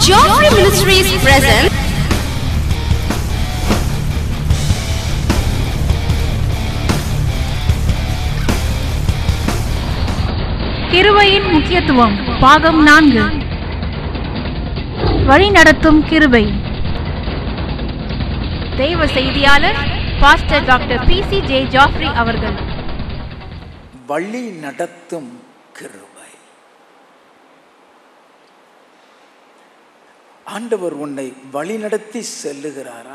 Joffrey Ministries presents கிருபையின் முக்கியத்துவம் பாகம் நான்கு வழிநடத்தும் கிருபை தெய்வ செய்தியாளர் pastor doctor P C J Jaffrey அவர்கள் வழி நடத்தும் கிருபை ஆண்டவர் உன்னை வழி நடத்தி செல்லுகிறாரா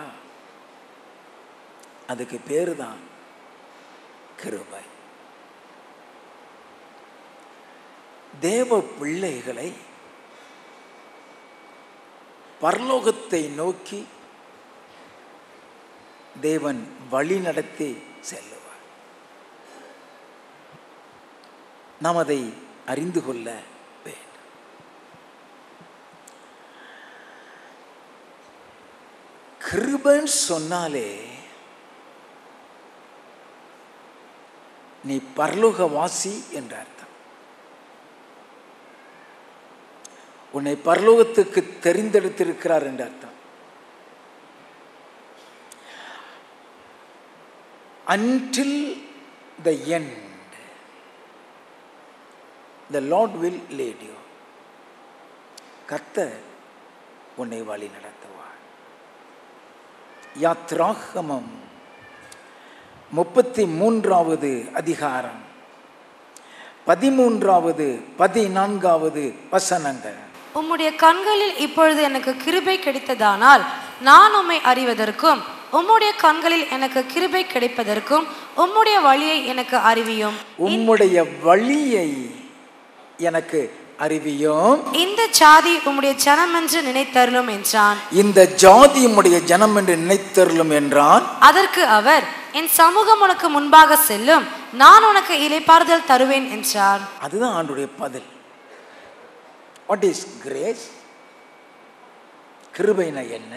அதுக்கு பேரு தான் கிருபை தேவ பிள்ளைகளை பரலோகத்தை நோக்கி தேவன் வழி நடத்தி செல்லுவார் நாம் அதை அறிந்து கொள்ள வேண்டும் கிருபன் சொன்னாலே நீ பரலோகவாசி என்ற அர்த்தம் உன்னை பரலோகத்துக்கு தெரிந்தெடுத்திருக்கிறார் என்ற அர்த்தம் until the end the lord will lead you கர்த்தர் உன்னை வழி நடத்துவார் யாத்ராகமம் முப்பத்தி மூன்றாவது அதிகாரம் பதிமூன்றாவது பதினான்காவது வசனங்கள் உம்முடைய கண்களில் இப்பொழுது எனக்கு கிருபை கிடைத்ததானால் நான் உம்மை அறிவதற்கும் உம்முடைய கண்களில் எனக்கு கிருபை கிடைப்பதற்கும் உம்முடைய வழியை எனக்கு அறிவியும் உம்முடைய வழியை எனக்கு அறிவியும் இந்த சாதி உம்முடைய ஜனம் என்று நினைத்தருளும் என்றான் இந்த ஜாதி உம்முடைய ஜனம் என்று நினைத்தருளும் என்றான் அதற்கு அவர் என் சமூகம் உனக்கு முன்பாக செல்லும் நான் உனக்கு இலைப்பாறுதல் தருவேன் என்றார் அதுதான் ஆண்டுடைய பதில் வாட் இஸ் கிரேஸ் கிருபைனா என்ன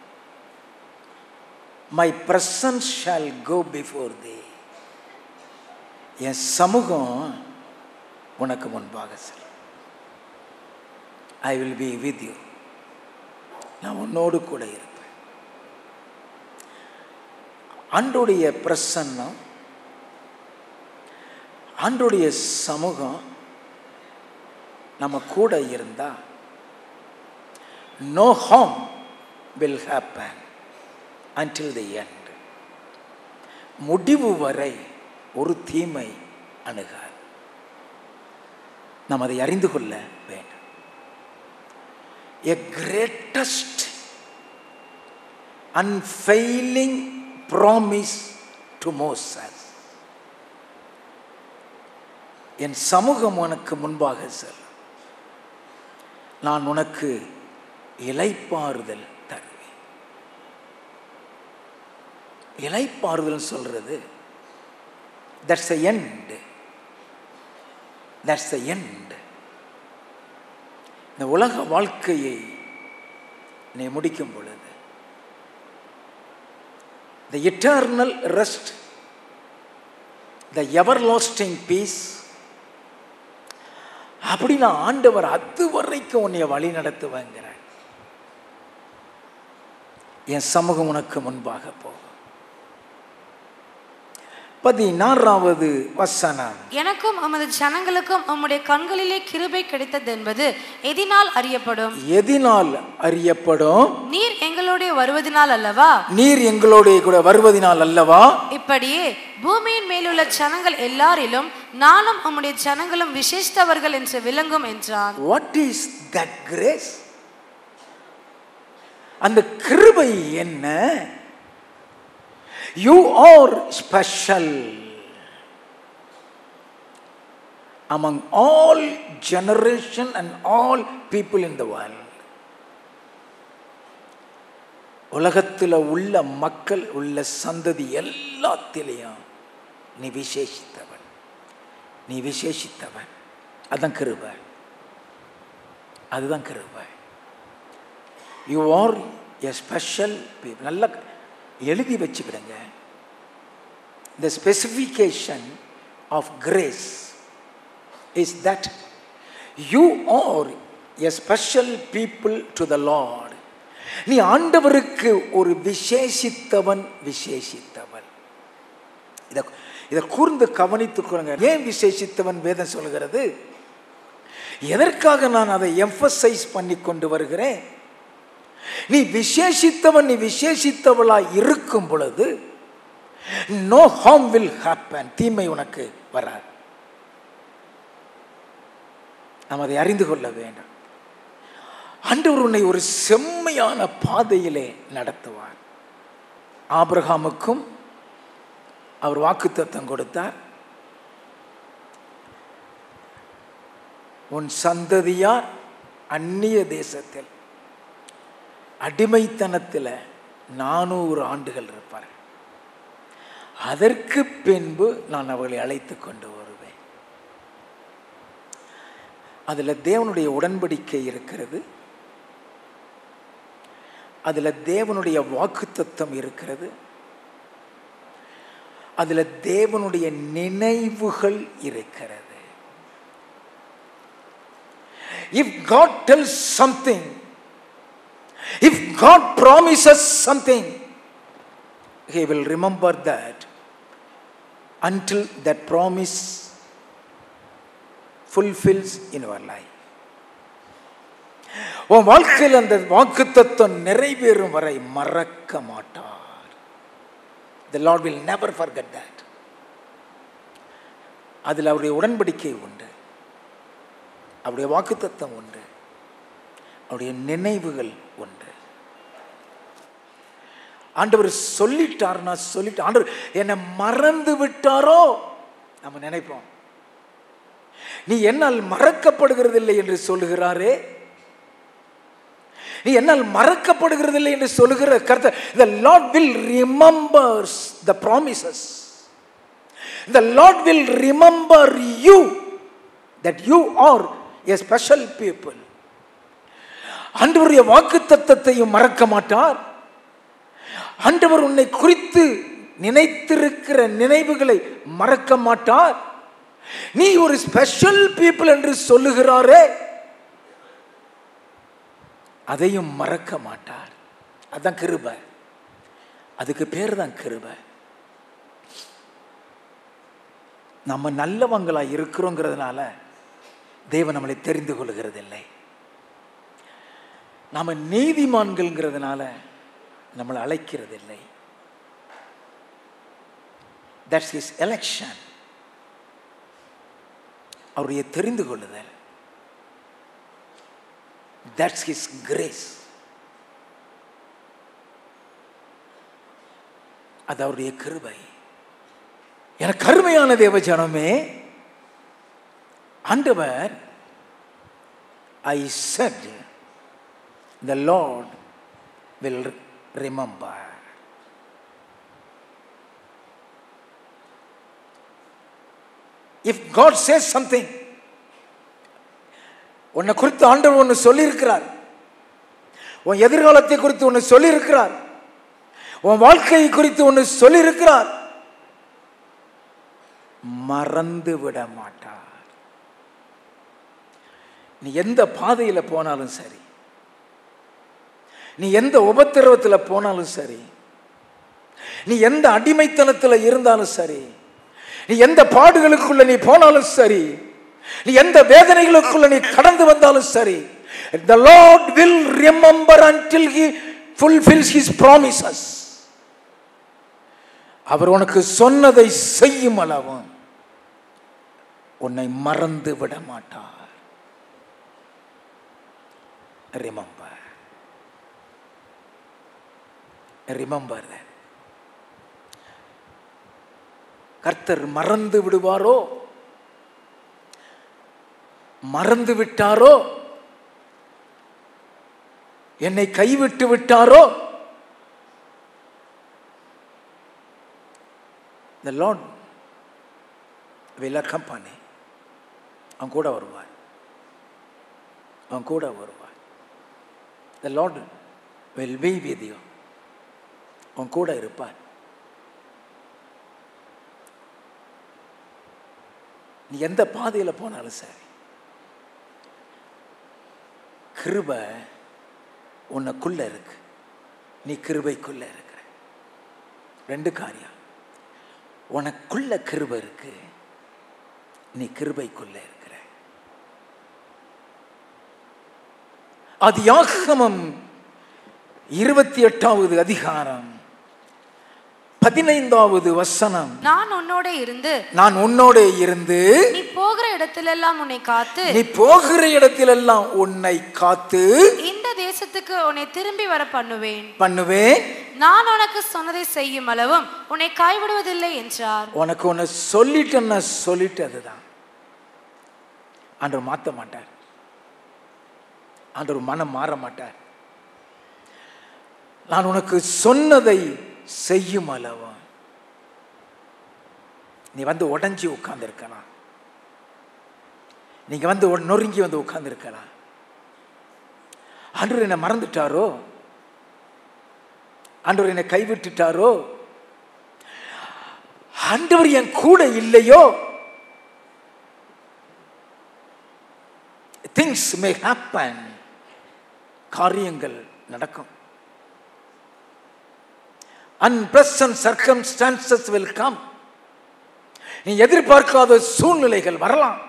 my presence shall go before the என் சமூகம் உனக்கு முன்பாக செல்லும் I will be with you நான் உன்னோடு கூட இருப்பேன் ஆண்டுடைய பிரசன்னம் ஆண்டுடைய சமூகம் நம்ம கூட இருந்தா no harm will happen until the end முடிவு வரை ஒரு தீமை அணுகாது நாம் அதை அறிந்து கொள்ள வேண்டும் a greatest unfailing promise to Moses என் சமூகம் உனக்கு முன்பாக செல் நான் உனக்கு இலைப்பாறுதல் தருவேன் இலைப்பாறுதல் சொல்றது that's a end that's a end இந்த உலக வாழ்க்கையை நீ முடிக்கும் பொழுது the eternal rest the everlasting peace அப்படி நான் ஆண்டவர் அது வரைக்கும் உன்னை வழி நடத்துவேங்கிறார் என் சமூகம் உனக்கு முன்பாக போகும் பதினாறாவது வசனம் எனக்கும் உமது ஜனங்களுக்கும் உம்முடைய கண்களிலே கிருபை கிடைத்தது என்பது எதினால் அறியப்படும் எதினால் அறியப்படும் நீர் எங்களோட வருவதினால் அல்லவா நீர் எங்களோட கூட வருவதினால் அல்லவா இப்படியே பூமியின் மேலுள்ள ஜனங்கள் எல்லாரிலும் நானும் உம்முடைய ஜனங்களும் விசேஷித்தவர்கள் என்று விளங்கும் என்றான் வாட் இஸ் தட் கிரேஸ் அந்த கிருபை என்ன you are special among all generation and all people in the world உலகத்தில் உள்ள மக்கள் உள்ள சந்ததி எல்லாத்திலையும் நீ விசேஷித்தவன் நீ விசேஷித்தவன் அதுதான் கிருபை அதுதான் கிருபை you are a special people நல்லா எழுதி வச்சுக்கிடுங்க the specification of grace is that you are a special people to the Lord நீ ஆண்டவருக்கு ஒரு விசேஷித்தவன் விசேஷித்தவன் இதை இதை கூர்ந்து கவனித்துக் கொள்ளுங்க ஏன் விசேஷித்தவன் வேதம் சொல்கிறது எதற்காக நான் அதை எம்பசைஸ் பண்ணி கொண்டு வருகிறேன் நீ விசேஷித்தவன் நீ விசேஷித்தவளா இருக்கும் பொழுது நோ ஹார்ம் வில் ஹேப்பன் தீமை உனக்கு வராது நாம் அதை அறிந்து கொள்ள வேண்டும் ஆண்டவர் உன்னை ஒரு செம்மையான பாதையிலே நடத்துவார் ஆபிரகாமுக்கும் அவர் வாக்குத்தத்தம் கொடுத்தார் உன் சந்ததியார் அந்நிய தேசத்தில் அடிமைத்தனத்தில் நானூறு ஆண்டுகள் இருப்பார் அதற்கு பின்பு நான் அவர்களை அழைத்து கொண்டு வருவேன் அதில் தேவனுடைய உடன்படிக்கை இருக்கிறது அதில் தேவனுடைய வாக்குத்தத்தம் இருக்கிறது அதில் தேவனுடைய நினைவுகள் இருக்கிறது if God tells something if God promises something he will remember that until that promise fulfills in our life உன் வாழ்க்கையில் அந்த வாக்கு தத்துவம் நிறைவேறும் வரை மறக்க மாட்டார் the lord will never forget that அதில் அவருடைய உடன்படிக்கை உண்டு அவருடைய வாக்குத்தத்தம் உண்டு அவருடைய நினைவுகள் உண்டு ஆண்டவர் சொல்லிட்டார்னா சொல்லிட்டு ஆண்டவர் என்னை மறந்து விட்டாரோ நம்ம நினைப்போம் நீ என்னால் மறக்கப்படுகிறதில்லை என்று சொல்லுகிறாரே நீ என்னால் மறக்கப்படுகிறதில்லை என்று சொல்லுகிற கருத்தை the lord will remembers the promises the lord will remember you that you are a special people ஆண்டவருடைய வாக்கு தத்தத்தையும் மறக்க மாட்டார் ஆண்டவர் உன்னை குறித்து நினைத்திருக்கிற நினைவுகளை மறக்க மாட்டார் நீ ஒரு ஸ்பெஷல் பீப்புள் என்று சொல்லுகிறாரே அதையும் மறக்க மாட்டார் அதான் கிருபை அதுக்கு பேர் தான் கிருபை நம்ம நல்லவங்களா இருக்கிறோங்கிறதுனால தேவன் நம்மளை தெரிந்து கொள்கிறதில்லை நாம நீதிமான்கள்ங்கிறதுனால நம்மளை அழைக்கிறதில்லை தட்ஸ் ஹிஸ் எலெக்ஷன் அவருடைய தெரிந்து கொள்ளுதல் தட்ஸ் ஹிஸ் கிரேஸ் அது அவருடைய கிருபை எனக்கு கருமையான தேவஜனமே ஆண்டவர் I said the Lord will remember if God says something உன்னை குறித்து ஆண்டவர் ஒன்று சொல்லியிருக்கிறார் உன் எதிர்காலத்தை குறித்து ஒன்று சொல்லியிருக்கிறார் உன் வாழ்க்கையை குறித்து ஒன்று சொல்லியிருக்கிறார் மறந்து விட மாட்டார் நீ எந்த பாதையில் போனாலும் சரி நீ எந்த உபத்திரவத்தில் போனாலும் சரி நீ எந்த அடிமைத்தனத்தில் இருந்தாலும் சரி நீ எந்த பாடுகளுக்குள்ள நீ போனாலும் சரி நீ எந்த வேதனைகளுக்குள்ள நீ கடந்து வந்தாலும் சரி the lord will remember until he fulfills his promises அவர் உனக்கு சொன்னதை செய்யும் அளவும் உன்னை மறந்து விட மாட்டார் ரிமெம்பர் ரிமெம்பர் கர்த்தர் மறந்து விடுவாரோ மறந்து விட்டாரோ என்னை கைவிட்டு விட்டாரோ the Lord will accompany அவன் கூட வருவார் அவன் கூட வருவார் the Lord will be with you அவன் கூட இருப்பார் நீ எந்த பாதையில் போனாலும் சரி கிருபை உனக்குள்ள இருக்கு நீ கிருபைக்குள்ள இருக்கிற ரெண்டு காரியம் உனக்குள்ள கிருபை இருக்கு நீ கிருபைக்குள்ள இருக்கிற அது யாகமம் இருபத்தி எட்டாவது அதிகாரம் பதினைந்தாவது வசனம் நான் உன்னோட இருந்து நான் உன்னோட இருந்து நீ போகிற இடத்திலெல்லாம் உன்னை காத்து நீ போகிற இடத்திலெல்லாம் உன்னை காத்து இந்த தேசத்துக்கு உன்னை திரும்பி வர பண்ணுவேன் பண்ணுவேன் நான் உனக்கு சொன்னதை செய்யும் அளவும் உன்னை கைவிடுவதில்லை என்றார் உனக்கு ஒன்று சொல்லிட்டேன்னா சொல்லிட்டு அதுதான் ஆண்டவர் மாற்ற மாட்டார் ஆண்டவர் மனம் மாற மாட்டார் நான் உனக்கு சொன்னதை செய்யும் அளவா நீ வந்து உடஞ்சி உட்கார்ந்துருக்கலாம் நீங்க வந்து உட- நொறுங்கி வந்து உட்கார்ந்துருக்கலாம் ஆண்டவர் என்னை மறந்துட்டாரோ ஆண்டவர் என்னை கைவிட்டுட்டாரோ ஆண்டவர் என் கூட இல்லையோ திங்ஸ் மே ஹேப்பன் காரியங்கள் நடக்கும் அன்பிளசன்ட் சர்க்கம்ஸ்டான்சஸ் வில் கம் நீ எதிர்பார்க்காத சூழ்நிலைகள் வரலாம்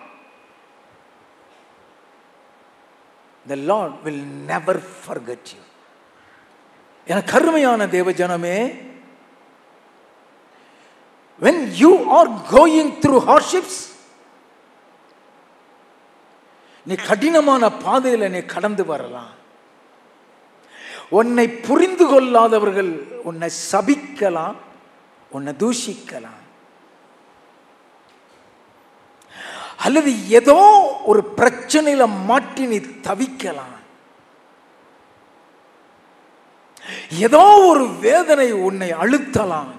the lord will never forget you எனக்கு அருமையான தேவ ஜனமே when you are going through hardships நீ கடினமான பாதையில் நீ கடந்து வரலாம் உன்னை புரிந்து கொள்ளாதவர்கள் உன்னை சபிக்கலாம் உன்னை தூஷிக்கலாம் அல்லது ஏதோ ஒரு பிரச்சனையில மாட்டி நீ தவிக்கலாம் ஏதோ ஒரு வேதனை உன்னை அழுத்தலாம்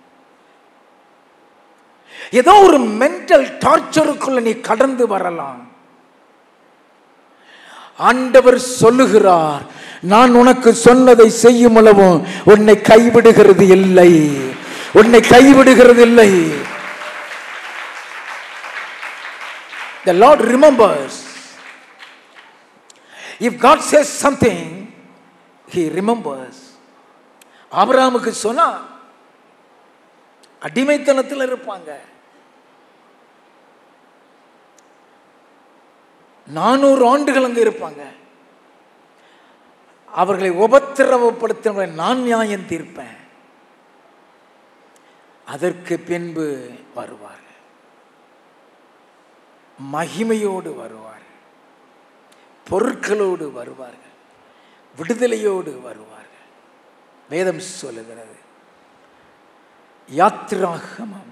ஏதோ ஒரு மென்டல் டார்ச்சருக்குள்ள நீ கடந்து வரலாம் ஆண்டவர் சொல்லுகிறார் நான் உனக்கு சொன்னதை செய்யும் அளவும் உன்னை கைவிடுகிறது இல்லை உன்னை கைவிடுகிறது இல்லை The Lord remembers. If God says something, He remembers. ஆபிரகாமுக்கு சொன்னா அடிமைத்தனத்தில் இருப்பாங்க நானூறு ஆண்டுகள் அங்க இருப்பாங்க அவர்களை உபத்திரவப்படுத்த நான் நியாயம் தீர்ப்பேன் அதற்கு பின்பு வருவார்கள் மகிமையோடு வருவார்கள் பொருட்களோடு வருவார்கள் விடுதலையோடு வருவார்கள் வேதம் சொல்லுகிறது யாத்திராகமம்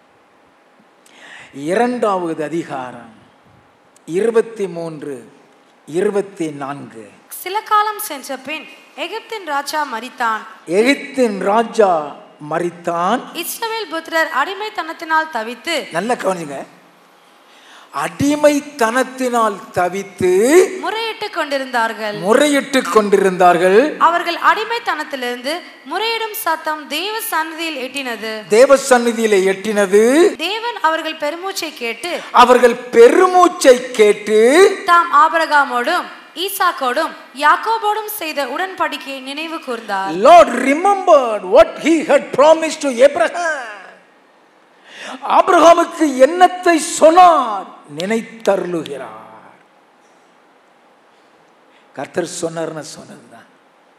இரண்டாவது அதிகாரம் இருபத்தி மூன்று இருபத்தி நான்கு சில காலம் சென்ற பின் எகிப்தின் ராஜா மரித்தான் எகிப்தின் ராஜா மரித்தான் இஸ்ரவேல் புத்திரர் அடிமைத்தனத்தினால் தவித்து நல்ல கவனிங்க அடிமைத்தனத்தினால் தவித்து முறையிட்டு கொண்டிருந்தார்கள் முறையிட்டு கொண்டிருந்தார்கள் அவர்கள் அடிமைத்தனத்திலிருந்து முறையிடும் சத்தம் தேவ சந்நிதியில் எட்டினது தேவ சந்நிதியிலே எட்டினது தேவன் அவர்கள் பெருமூச்சை கேட்டு அவர்கள் பெருமூச்சை கேட்டு தாம் ஆபரகாமோடும் ஈசாக்கோடும் யாக்கோபோடும் செய்த உடன்படிக்கையை நினைவு கூர்ந்தார் Lord remembered what he had promised to Abraham. ஆபிரகாமுக்கு என்னத்தை சொன்னார் நினைத்தருளுகிறார் கர்த்தர் சொன்னார்னு சொன்னதுதான்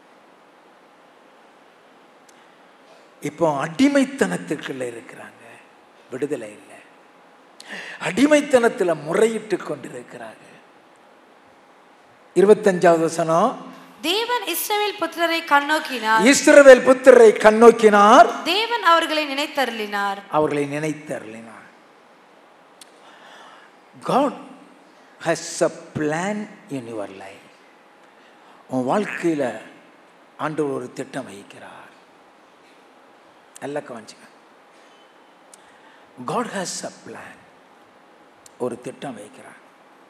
இப்போ அடிமைத்தனத்துக்குள்ள இருக்கிறாங்க விடுதலை இல்லை அடிமைத்தனத்துல முறையிட்டு கொண்டிருக்கிறாங்க இருபத்தஞ்சாவது வசனம் தேவன் இஸ்ரவேல் புத்திரரை கண்ணோக்கினார் இஸ்ரவேல் புத்திரரை கண்ணோக்கினார் தேவன் அவர்களை நினைத்தருளினார் அவர்களை நினைத்தருளினார் God has a plan in your life உன் வாழ்க்கையில் ஆண்டவர் ஒரு திட்டம் வைக்கிறார் நல்லா கவனிச்சுங்க God has a plan ஒரு திட்டம் வைக்கிறார்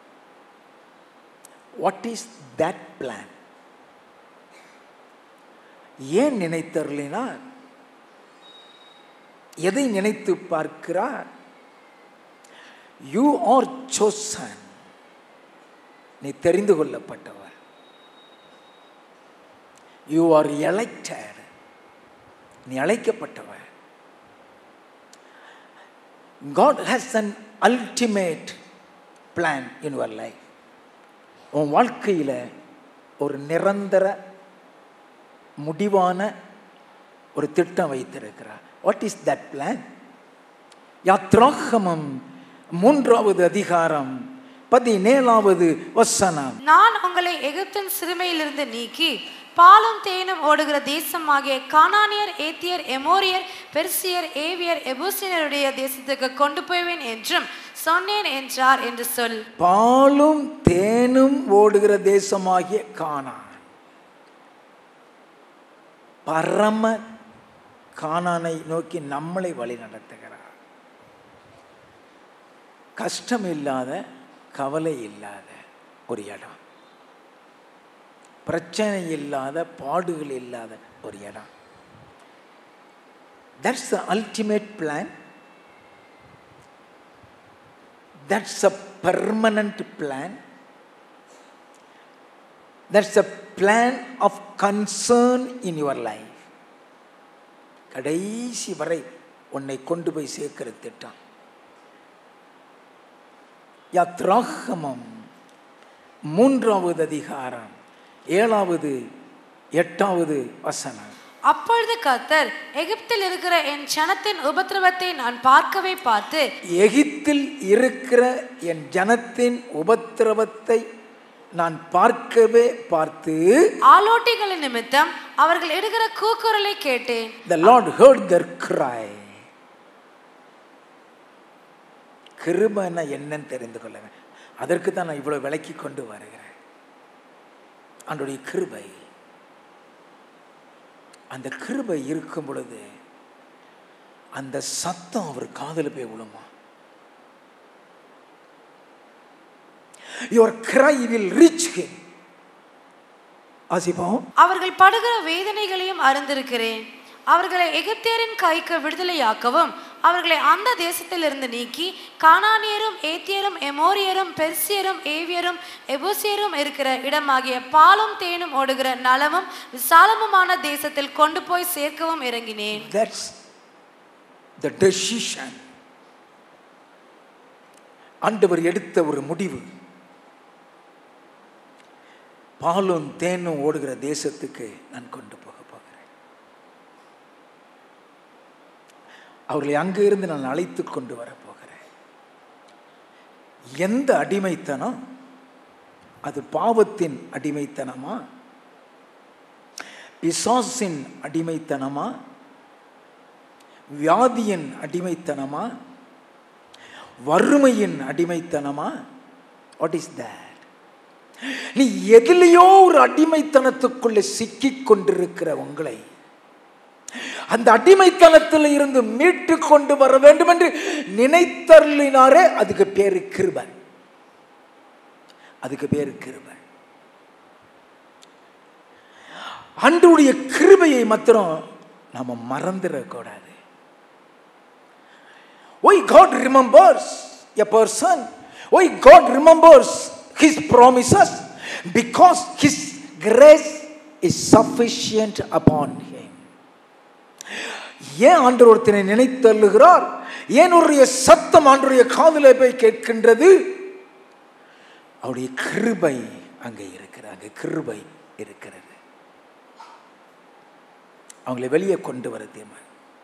வாட் இஸ் தட் பிளான் ஏன் நினைத்தருளினார் எதை நினைத்து பார்க்கிறார் யூ ஆர் chosen நீ தெரிந்து கொள்ளப்பட்டவர் யூ ஆர் எலெக்டட் நீ அழைக்கப்பட்டவன் God has an ultimate plan in your life உன் வாழ்க்கையில் ஒரு நிரந்தர முடிவான ஒரு திட்டம் வைத்திருக்கிறார் வாட் இஸ் தட் பிளான் யாத்ராகமம் மூன்றாவது அதிகாரம் பதினேழாவது வசனம் நான் உங்களை எகிப்தின் சிறுமையிலிருந்து நீக்கி பாலும் தேனும் ஓடுகிற தேசமாகிய கானானியர் ஏத்தியர் எமோரியர் பெர்சியர் ஏவியர் எபூசியருடைய தேசத்துக்கு கொண்டு போவேன் என்றும் சொன்னேன் என்றார் என்று சொல் பாலும் தேனும் ஓடுகிற தேசமாகிய கானான் பரம கானானை நோக்கி நம்மளை வழி நடத்துகிறார் கஷ்டம் இல்லாத கவலை இல்லாத ஒரு இடம் பிரச்சனை இல்லாத பாடுகள் இல்லாத ஒரு இடம் that's the ultimate plan that's a permanent plan that's a plan of concern in your life கடைசி வரை உன்னை கொண்டு போய் சேர்க்கிற திட்டம் யாத்ராகமம் மூன்றாவது அதிகாரம் ஏழாவது எட்டாவது வசனம் அப்பொழுது கர்த்தர் எகிப்தில் இருக்கிற என் ஜனத்தின் உபத்திரவத்தை நான் பார்க்கவே பார்த்து எகிப்தில் இருக்கிற என் ஜனத்தின் உபத்திரவத்தை நான் பார்க்கவே பார்த்து ஆலோட்டிகளின் நிமித்தம் அவர்கள் இடுகிற கூக்குரலை கேட்டேன் The Lord heard their cry. கிருபைன்னா என்னன்னு தெரிந்து கொள்ளுங்க அதற்கு தான் நான் இவ்வளவு விளக்கி கொண்டு வருகிறேன் அவனுடைய கிருபை அந்த கிருபை இருக்கும் பொழுது அந்த சத்தம் அவர் காதில் போய் விழுமா your cry will reach him ஆசிப்போம் அவர்கள் படுகிற வேதனைகளையும் அறிந்திருக்கிறேன் அவர்களை எகிப்தியரின் கைக்கு விடுதலையாக்கவும் அவர்களை அந்த தேசத்திலிருந்து நீக்கி கானானியரும் ஏத்தியரும் எமோரியரும் பெர்சியரும் ஏவியரும் எபூசியரும் இருக்கிற இடமாகிய பாலும் தேனும் ஓடுகிற நலமும் விசாலமுமான தேசத்தில் கொண்டு போய் சேர்க்கவும் இறங்கினேன் That's the decision. ஆண்டவர் எடுத்த ஒரு முடிவு பாலும் தேனும் ஓடுகிற தேசத்துக்கு நான் கொண்டு போக போகிறேன் அவர்களை அங்கே இருந்து நான் அழைத்து கொண்டு வர போகிறேன் எந்த அடிமைத்தனம் அது பாவத்தின் அடிமைத்தனமா பிசாசின் அடிமைத்தனமா வியாதியின் அடிமைத்தனமா வறுமையின் அடிமைத்தனமா வாட் இஸ் தட் நீ எதிலேயோ ஒரு அடிமைத்தனத்துக்குள்ளே சிக்கிக் கொண்டிருக்கிற உங்களை அந்த அடிமைத்தனத்தில் இருந்து மீட்டு கொண்டு வர வேண்டும் என்று நினைத்தருளினாரே அதுக்கு பேரு கிருபை அதுக்கு பேரு கிருபை ஆண்டவருடைய கிருபையை மாத்திரம் நாம மறந்துடக்கூடாது why God remembers a person why God remembers his promises because his grace is sufficient upon him ஏன் ஆண்டவர் ஒருத்தனை நினைத்தள்ளுகிறார் ஏன் அவருடைய சத்தம் ஆண்டருடைய காதிலே போய் கேட்கின்றது அவருடைய கிருபை அங்கே இருக்கிறது அங்கே கிருபை இருக்கிறது அவங்களை வெளியே கொண்டு வர தீர்மானம்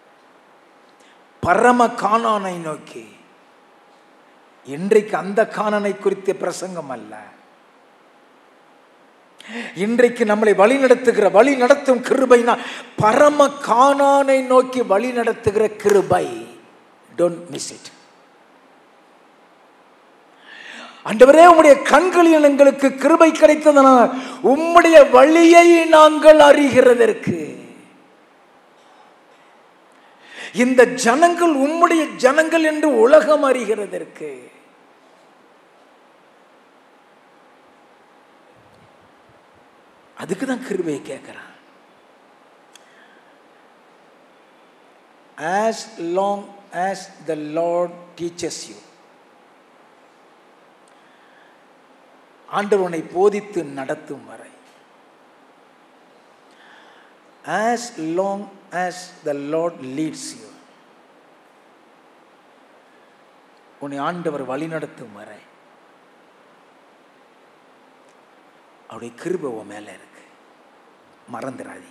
பரம காணானை நோக்கி இன்றைக்கு அந்த காணனை குறித்த பிரசங்கம் அல்ல இன்றைக்கு நம்மளை வழி நடத்துகிற வழி நடத்தும் கிருபைனா பரம காணானை நோக்கி வழி நடத்துகிற கிருபை டோன்ட் மிஸ் இட் ஆண்டவரே உம்முடைய கண்களில் எங்களுக்கு கிருபை கிடைத்ததனால் உம்முடைய வழியை நாங்கள் அறிகிறதற்கு இந்த ஜனங்கள் உம்முடைய ஜனங்கள் என்று உலகம் அறிகிறதற்கு அதுக்கு தான் கிருபையை கேட்கிறான் as long as the Lord teaches you ஆண்டவர் உன்னை போதித்து நடத்தும் வரை as long as the Lord leads you. உன்னை ஆண்டவர் வழிநடத்தும் வரை அவருடைய கிருபை உன் மேல இருக்கு மறந்துடாதீங்க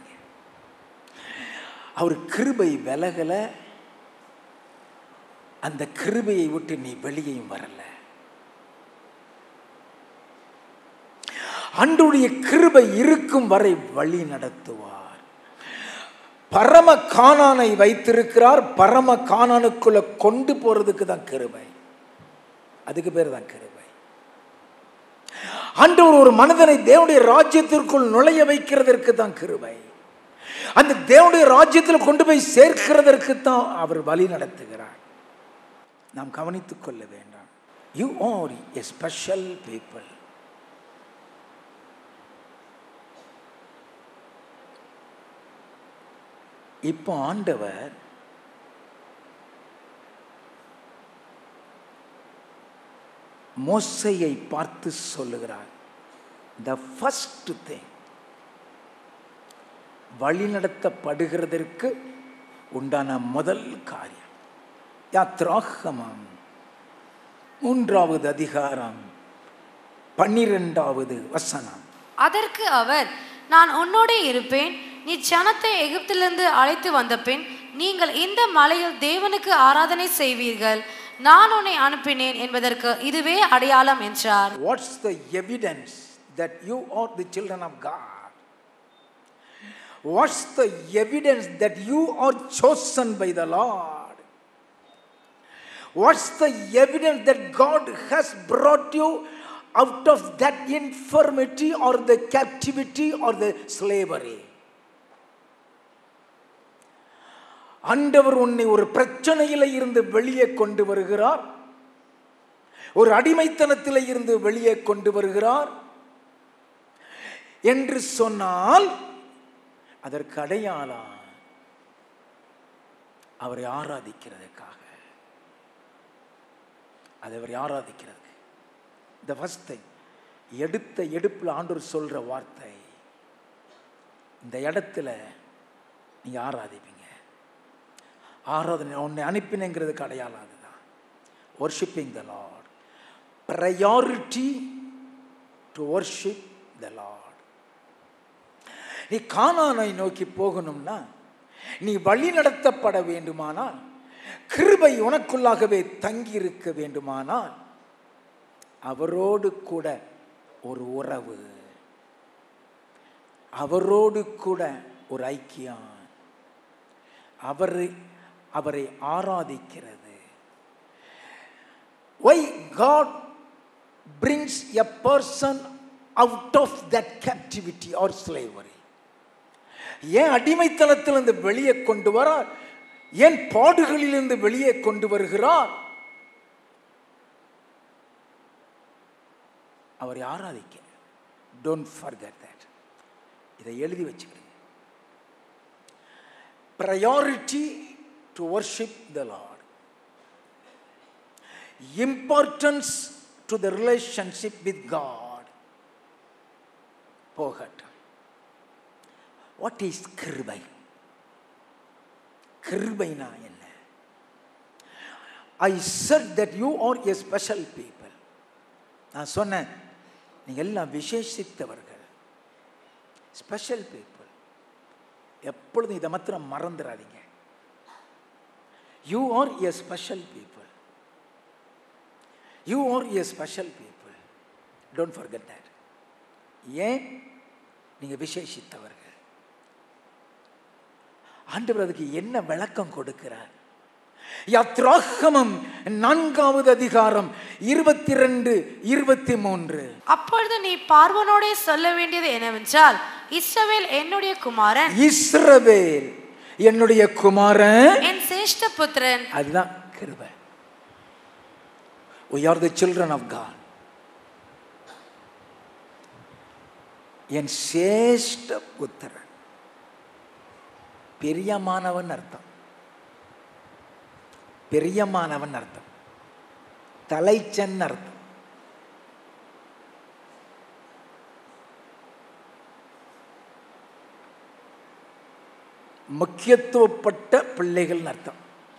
அவர் கிருபை விலகல அந்த கிருபையை விட்டு நீ வெளியேயும் வரல அன்றுடைய கிருபை இருக்கும் வரை வழி நடத்துவார் பரம காணானை வைத்திருக்கிறார் பரம காணானுக்குள்ள கொண்டு போறதுக்கு தான் கிருபை அதுக்கு பேர் தான் கிருபை ஆண்டவர் ஒரு மனிதனை தேவனுடைய ராஜ்யத்திற்குள் நுழைய வைக்கிறதற்கு தான் கிருபை அந்த தேவனுடைய ராஜ்யத்தில் கொண்டு போய் சேர்க்கிறதற்கு தான் அவர் வழி நடத்துகிறார் நாம் கவனித்துக் கொள்ள வேண்டாம் you are a special people இப்போ ஆண்டவர் மோசையை பார்த்து சொல்லுகிறார் த ஃபஸ்ட் திங் வழிநடத்தப்படுகிறதற்கு உண்டான முதல் காரியம் யாத்ராகமம் மூன்றாவது அதிகாரம் பன்னிரெண்டாவது வசனம் அதற்கு அவர் நான் உன்னோடே இருப்பேன் நீ ஜனத்தை எகிப்திலிருந்து அழைத்து வந்த பின் நீங்கள் இந்த மலையில் தேவனுக்கு ஆராதனை செய்வீர்கள் நான் உன்னை அனுப்பினேன் என்பதற்கு இதுவே அடையாளம் என்றார் What's the evidence that you are the children of God? What's the evidence that you are chosen by the Lord? What's the evidence that God has brought you out of that infirmity or the captivity or the slavery? ஆண்டவர் உன்னை ஒரு பிரச்சனையில இருந்து வெளியே கொண்டு வருகிறார் ஒரு அடிமைத்தனத்தில் இருந்து வெளியே கொண்டு வருகிறார் என்று சொன்னால் அதற்கு அடையாளம் அவரை ஆராதிக்கிறதுக்காக அதை அவரை ஆராதிக்கிறதுக்கு இந்த ஃபஸ்ட் திங் எடுத்த எடுப்பில் ஆண்டவர் சொல்ற வார்த்தை இந்த இடத்துல நீங்க ஆராதிப்பீங்க ஆராதனை உன்னை அனுப்பினங்கிறதுக்கு அடையாளம் அதுதான் worshipping the Lord priority to worship the Lord நீ கானானை நோக்கி போகணும்னா நீ வழி நடத்தப்பட வேண்டுமானால் கிருபை உனக்குள்ளாகவே தங்கி இருக்க வேண்டுமானால் அவரோடு கூட ஒரு உறவு அவரோடு கூட ஒரு ஐக்கியம் அவரை அவரை ஆராதிக்கிறது why God brings a person out of that captivity or slavery ஏன் அடிமைத்தனத்திலிருந்து வெளியே கொண்டு வரார் ஏன் பாடுகளிலிருந்து வெளியே கொண்டு வருகிறார் அவரை ஆராதிக்க டோன்ட் ஃபர்கெட் தட் இதை எழுதி வச்சுக்கிடுங்க priority to worship the Lord. Importance to the relationship with God. போகட்டும் வாட் இஸ் கிருபை கிருபைனா என்ன I said that you are a special people நான் சொன்னேன் நீங்கள் எல்லாம் விசேஷித்தவர்கள் ஸ்பெஷல் பீப்புள் எப்பொழுதும் இதை மாத்திரம் மறந்துடாதீங்க you are a special people you are a special people don't forget that ஏன் நீங்கள் விசேஷித்தவர்கள் ஆண்டவர் அதுக்கு என்ன விளக்கம் கொடுக்கிறார் யாத்ராகமம் நான்காவது அதிகாரம் இருபத்தி ரெண்டு இருபத்தி மூன்று அப்பொழுது நீ பார்வனோடே சொல்ல வேண்டியது என்னவென்றால் இஸ்ரவேல் என்னுடைய குமாரன் இஸ்ரவேல் என்னுடைய குமாரன் என் சிரேஷ்ட புத்திரன் அதுதான் கிருபை we are the children of god என் சேஷ்ட புத்திரன் பெரியமானவன் அர்த்தம் பெரியமானவன் அர்த்தம் தலைச்சன் அர்த்தம் முக்கியத்துவப்பட்ட பிள்ளைகள்னு அர்த்தம்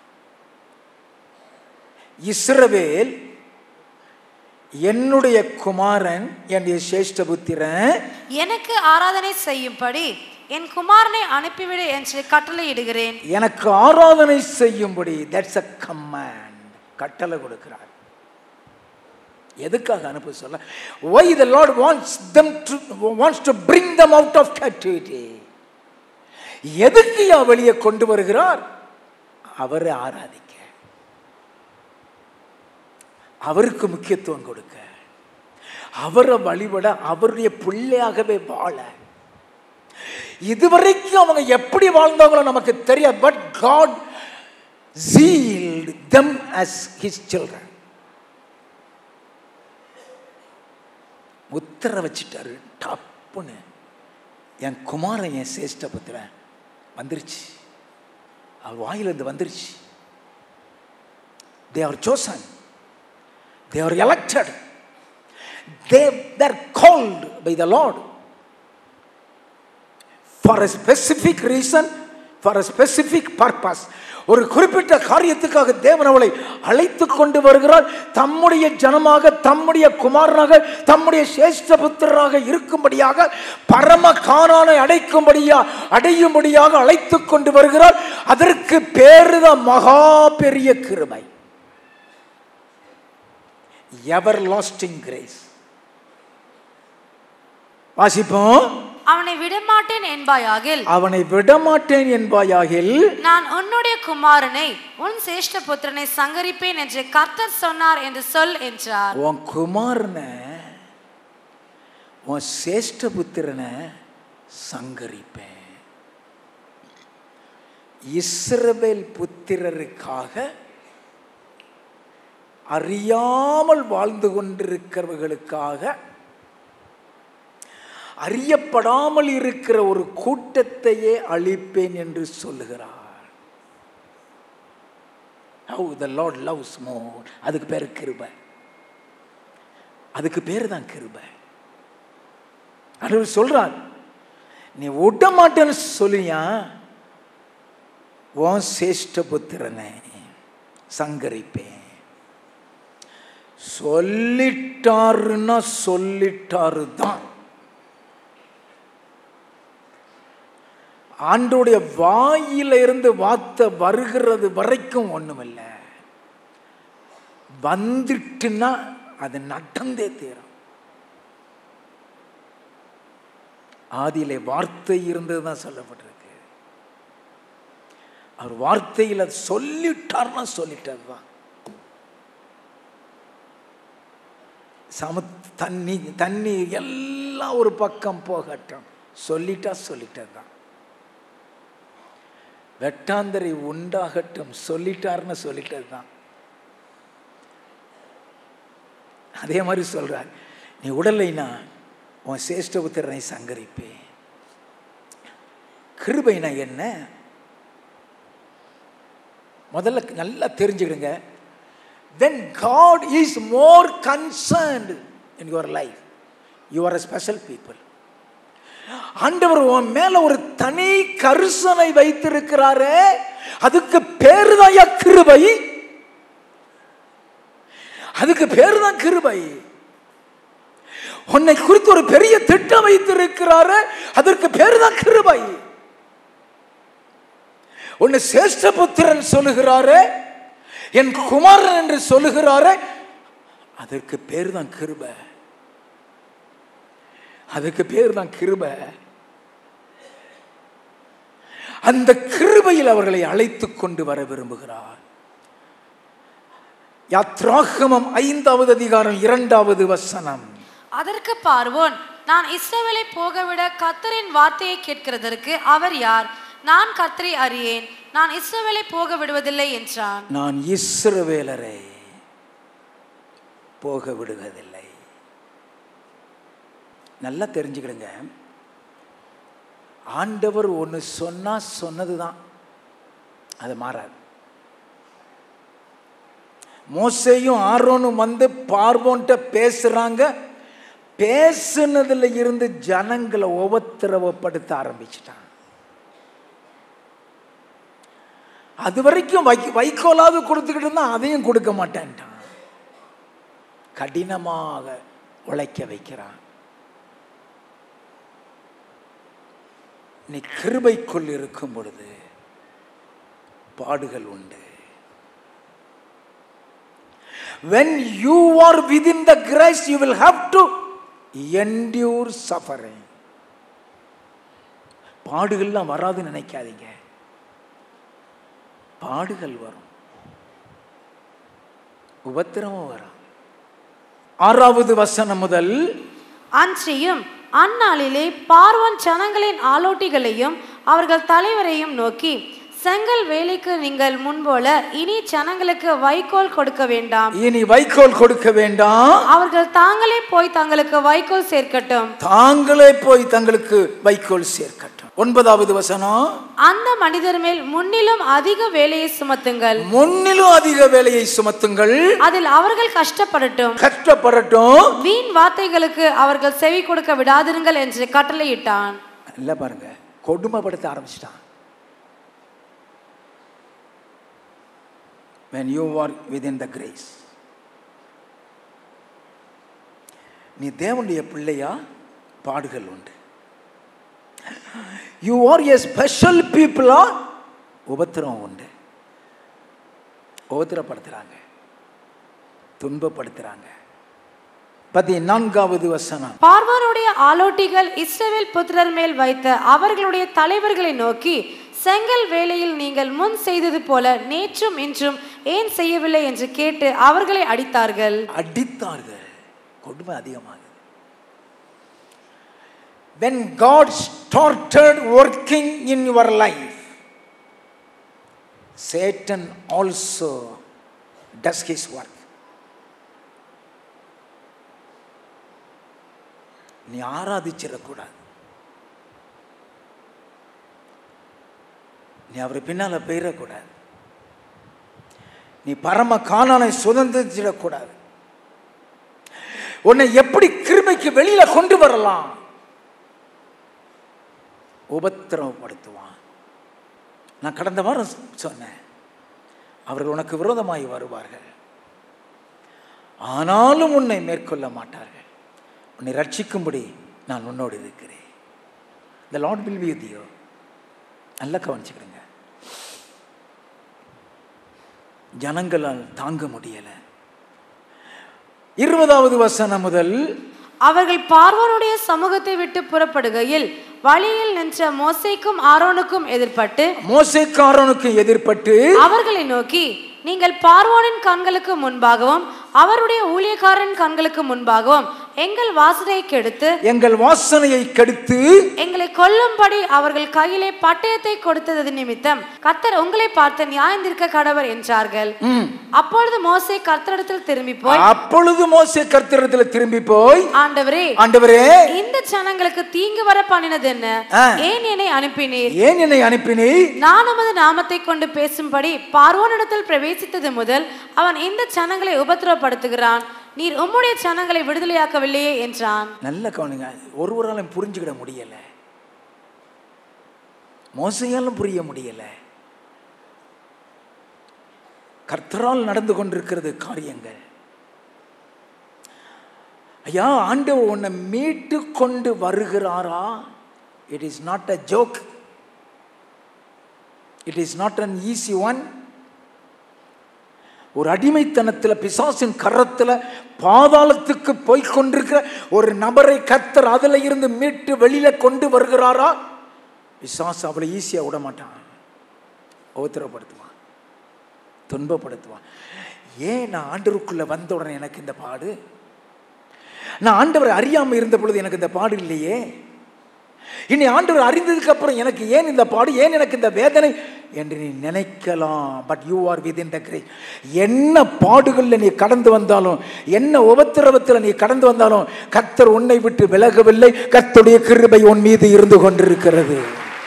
இஸ்ரவேல் என்னுடைய குமாரன் என்னுடைய சேஷ்டபுத்திரன் எனக்கு ஆராதனை செய்யும்படி என் குமாரனை அனுப்பிவிடு என்று கட்டளையிடுகிறேன் எனக்கு ஆராதனை செய்யும்படி தட்ஸ் அ கமாண்ட் கட்டளை கொடுக்கிறார் எதுக்காக அனுப்ப சொல்ல why the Lord wants them to wants to bring them out of captivity எதுக்கு யா வெளியே கொண்டு வருகிறார் அவரை ஆராதிக்க அவருக்கு முக்கியத்துவம் கொடுக்க அவரை வழிபட அவருடைய பிள்ளையாகவே வாழ இதுவரைக்கும் அவங்க எப்படி வாழ்ந்தாங்களோ நமக்கு தெரியாது but God sealed them as his children உத்தர வச்சிட்டாரு டப்புன்னு என் குமாரன் என் சேஷ்ட புத்திரன் வந்துருச்சு அவர் வாயிலிருந்து வந்துருச்சு they are chosen they are elected they they're called by the lord for a specific reason for a specific purpose ஒரு குறிப்பிட்ட காரியத்துக்காக தேவன் அவளை அழைத்து கொண்டு வருகிறார் தம்முடைய ஜனமாக தம்முடைய குமாரனாக தம்முடைய சேஷ்ட புத்திரராக இருக்கும்படியாக பரம காணானை அடைக்கும்படியா அடையும்படியாக அழைத்து கொண்டு வருகிறார் அதற்கு பேருதான் மகா பெரிய கிருபை எவர் லாஸ்டிங் கிரேஸ் வாசிப்போம் அவனை விடமாட்டேன் என்பாயாகில் அவனை விடமாட்டேன் என்பாயாகில் நான் உன்னுடைய குமாரனை உன் சேஷ்ட புத்திரனை சங்கரிப்பேன் என்று கர்த்தர் சொன்னார் என்று சொல் என்றார் உன் குமாரனை உன் சேஷ்ட புத்திரனை சங்கரிப்பேன் இஸ்ரவேல் புத்திரருக்காக அறியாமல் வாழ்ந்து கொண்டிருக்கிறவர்களுக்காக அறியப்படாமல் இருக்கிற ஒரு கூட்டத்தையே அழிப்பேன் என்று சொல்லுகிறார் how the Lord loves more அதுக்கு பேர் கிருபை அதுக்கு பேர் தான் கிருபை அவர் சொல்றார் நீ விட மாட்டேன்னு சொல்லியா உன் சேஷ்ட புத்திரனை சங்கரிப்பேன் சொல்லிட்டாருன்னா சொல்லிட்டாரு தான் ஆண்டோடைய வாயில இருந்து வார்த்தை வருகிறது வரைக்கும் ஒண்ணுமில்ல வந்துட்டுன்னா அது நடந்தே தீரும் ஆதியிலே வார்த்தை இருந்தது தான் சொல்லப்பட்டிருக்கு அவர் வார்த்தையில் அது சொல்லிட்டார்னா சொல்லிட்டார் தான் சம தண்ணி தண்ணி எல்லாம் ஒரு பக்கம் போகட்டும் சொல்லிட்டா சொல்லிட்டது தான் வெட்டாந்தரை உண்டாகட்டும் சொல்லிட்டாருன்னு சொல்லிட்டது தான் அதே மாதிரி சொல்றார் நீ உடலைனா உன் சேஷ்டபுத்திரனை சங்கரிப்பேன் கிருபைனா என்ன முதல்ல நல்லா தெரிஞ்சுக்கிடுங்க when God is more concerned in your life you are a special people ஆண்டவர் உன் மேல ஒரு தனி கருசனை வைத்திருக்கிறாரே அதுக்கு பேருதான் கிருபை அதுக்கு பேருதான் கிருபை உன்னை குறித்து ஒரு பெரிய திட்டம் வைத்திருக்கிறாரு அதற்கு பேருதான் கிருபை உன்னை சேஷ்ட புத்திரன் சொல்லுகிறாரு என் குமாரன் என்று சொல்லுகிறாரு அதற்கு பேர் தான் கிருபை அதுக்கு பேர் தான் கிருபை அந்த கிருபையில் அவர்களை அழைத்து கொண்டு வர விரும்புகிறார் யாத்ராகமம் ஐந்தாவது அதிகாரம் இரண்டாவது வசனம் அதற்கு பார்வோன் நான் இஸ்ரவேலை போகவிட கர்த்தரின் வார்த்தையை கேட்கிறதற்கு அவர் யார் நான் கர்த்தரை அறியேன் நான் இஸ்ரவேலை போக விடுவதில்லை என்றான் நான் இஸ்ரவேலரை போக விடுவதில்லை நல்லா தெரிஞ்சுக்கிடுங்க ஆண்டவர் ஒன்று சொன்னா சொன்னது தான் அது மாறாது மோசையும் ஆரோனும் வந்து பார்வோன்ட்ட பேசுறாங்க பேசுனதுல இருந்து ஜனங்களை உபத்திரவப்படுத்த ஆரம்பிச்சிட்டான் அது வரைக்கும் வை வைக்கோலாவது கொடுத்துக்கிட்டு இருந்தா அதையும் கொடுக்க மாட்டேன்ட்டான் கடினமாக உழைக்க வைக்கிறான் நீ கிருபைக்குள் இருக்கும் பொழுது பாடுகள் உண்டு when you are within the grace you will have to endure suffering பாடுகள்லாம் வராதுன்னு நினைக்காதீங்க பாடுகள் வரும் உபத்திரமும் வரும் ஆறாவது வசனம் முதல் அன்றியும் அந்நாளிலே பார்வன் ஜனங்களின் ஆலோட்டிகளையும் அவர்கள் தலைவரையும் நோக்கி செங்கல் வேலைக்கு நீங்கள் முன்போல இனி ஜனங்களுக்கு வைக்கோல் கொடுக்க வேண்டாம் இனி வைக்கோல் கொடுக்க வேண்டாம் அவர்கள் தாங்களே போய் தங்களுக்கு வைக்கோல் சேர்க்கட்டும் தாங்களே போய் தங்களுக்கு வைக்கோல் சேர்க்கட்டும் ஒன்பதாவது வசனம் அந்த மனிதர் மேல் முன்னிலும் அதிக வேலையை சுமத்துங்கள் முன்னிலும் அதிக வேலையை சுமத்துங்கள் அதில் அவர்கள் கஷ்டப்படட்டும் கஷ்டப்படட்டும் வீண் வார்த்தைகளுக்கு அவர்கள் செவி கொடுக்க விடாதிருங்கள் என்று கட்டளையிட்டான் இல்ல பாருங்க கொடுமைப்படுத்த ஆரம்பிச்சிட்டான் when you are within the grace நீ தேவனுடைய பிள்ளையா பாடுகள் உண்டு யூ ஆர் எ ஸ்பெஷல் பீப்புளா உபத்திரம் உண்டு உபத்திரப்படுத்துறாங்க துன்பப்படுத்துறாங்க பதினான்காவது வசனம் பார்வோனுடைய ஆலோட்டிகள் இஸ்ரவேல் புத்திரர் மேல் வைத்த அவர்களுடைய தலைவர்களை நோக்கி செங்கல் வேலையில் நீங்கள் முன் செய்தது போல நேற்றும் இன்றும் ஏன் செய்யவில்லை என்று கேட்டு அவர்களை அடித்தார்கள் அடித்தார்கள் கொடுமை அதிகமாகுது when god started working in your life satan also does his work நீ ஆராதிச்சிடக்கூடாது நீ அவர் பின்னால போயிடக்கூடாது நீ பரம காணானை சுதந்திரிச்சிடக்கூடாது உன்னை எப்படி கிருமைக்கு வெளியில கொண்டு வரலாம் உபத்திரவப்படுத்துவான் நான் கடந்த வாரம் சொன்னேன் அவர்கள் உனக்கு விரோதமாய் வருவார்கள் ஆனாலும் உன்னை மேற்கொள்ள மாட்டார்கள் உன்னை ரட்சிக்கும்படி நான் உன்னோடு இருக்கிறேன் இந்த லார்ட் வில் வித் யூ நல்லா கவனிச்சுக்கிடுங்க ஜனங்களால் தாங்க முடியல இருபதாவது வசனம் முதல் அவர்கள் பார்வோனுடைய சமூகத்தை விட்டு புறப்படுகையில் வழியில் நின்ற மோசேக்கும் ஆரோனுக்கும் எதிர்ப்பட்டு மோசைக்காரனுக்கு எதிர்ப்பட்டு அவர்களை நோக்கி நீங்கள் பார்வோனின் கண்களுக்கு முன்பாகவும் அவருடைய ஊழியக்காரன் கண்களுக்கு முன்பாகவும் எங்கள் வாசனை கெடுத்து எங்கள் வாசனையை கெடுத்து எங்களை கொல்லும்படி அவர்கள் கையிலே பட்டயத்தை கொடுத்தது நிமித்தம் கர்த்தர் உங்களை பார்த்து நியாயந்திருக்க கடவர் என்றார்கள் அப்பொழுது மோசே கர்த்தரிடத்தில் திரும்பி போய் அப்பொழுது மோசே கர்த்தரிடத்தில் திரும்பி போய் ஆண்டவரே ஆண்டவரே இந்த ஜனங்களுக்கு தீங்கு வர பண்ணினது என்ன ஆ. ஏன் என்னை அனுப்பினீர் ஏன் என்னை அனுப்பினீ நான் உமது நாமத்தை கொண்டு பேசும்படி பார்வோனிடத்தில் பிரவேசித்தது முதல் அவன் இந்த ஜனங்களை உபத்திரவப்படுத்துகிறான் நீர் உம்முடைய ஜனங்களை விடுதலையாக்கவில்லையே என்றான் நல்ல கவனிங்க ஒருவராலும் புரிஞ்சுக்கிட முடியல மோசையாலும் புரிய முடியல கர்த்தரால் நடந்து கொண்டிருக்கிறது காரியங்கள் ஐயா ஆண்டவர் உன்னை மீட்டு கொண்டு வருகிறாரா it is not a joke it is not an easy one ஒரு அடிமைத்தனத்தில் பிசாசின் கரத்தில் பாதாளத்துக்கு போய் கொண்டிருக்கிற ஒரு நபரை கத்தர் அதில் இருந்து மீட்டு வெளியில கொண்டு வருகிறாரா பிசாசு அவ்வளோ ஈஸியாக விட மாட்டான் உபத்திரப்படுத்துவான் துன்பப்படுத்துவான் ஏன் நான் ஆண்டவருக்குள்ள வந்த உடனே எனக்கு இந்த பாடு நான் ஆண்டவரை அறியாமல் இருந்த பொழுது எனக்கு இந்த பாடு இல்லையே இனி ஆண்டவர் அறிந்ததுக்கு அப்புறம் எனக்கு ஏன் இந்த பாடு ஏன் எனக்கு இந்த வேதனை என்று நீ நினைக்கலாம் but you are within the grace என்ன பாடுகளில் நீ கடந்து வந்தாலும் என்ன உபத்திரவத்தில் நீ கடந்து வந்தாலும் கர்த்தர் உன்னை விட்டு விலகவில்லை கர்த்தருடைய கிருபை உன் மீது இருந்து கொண்டிருக்கிறது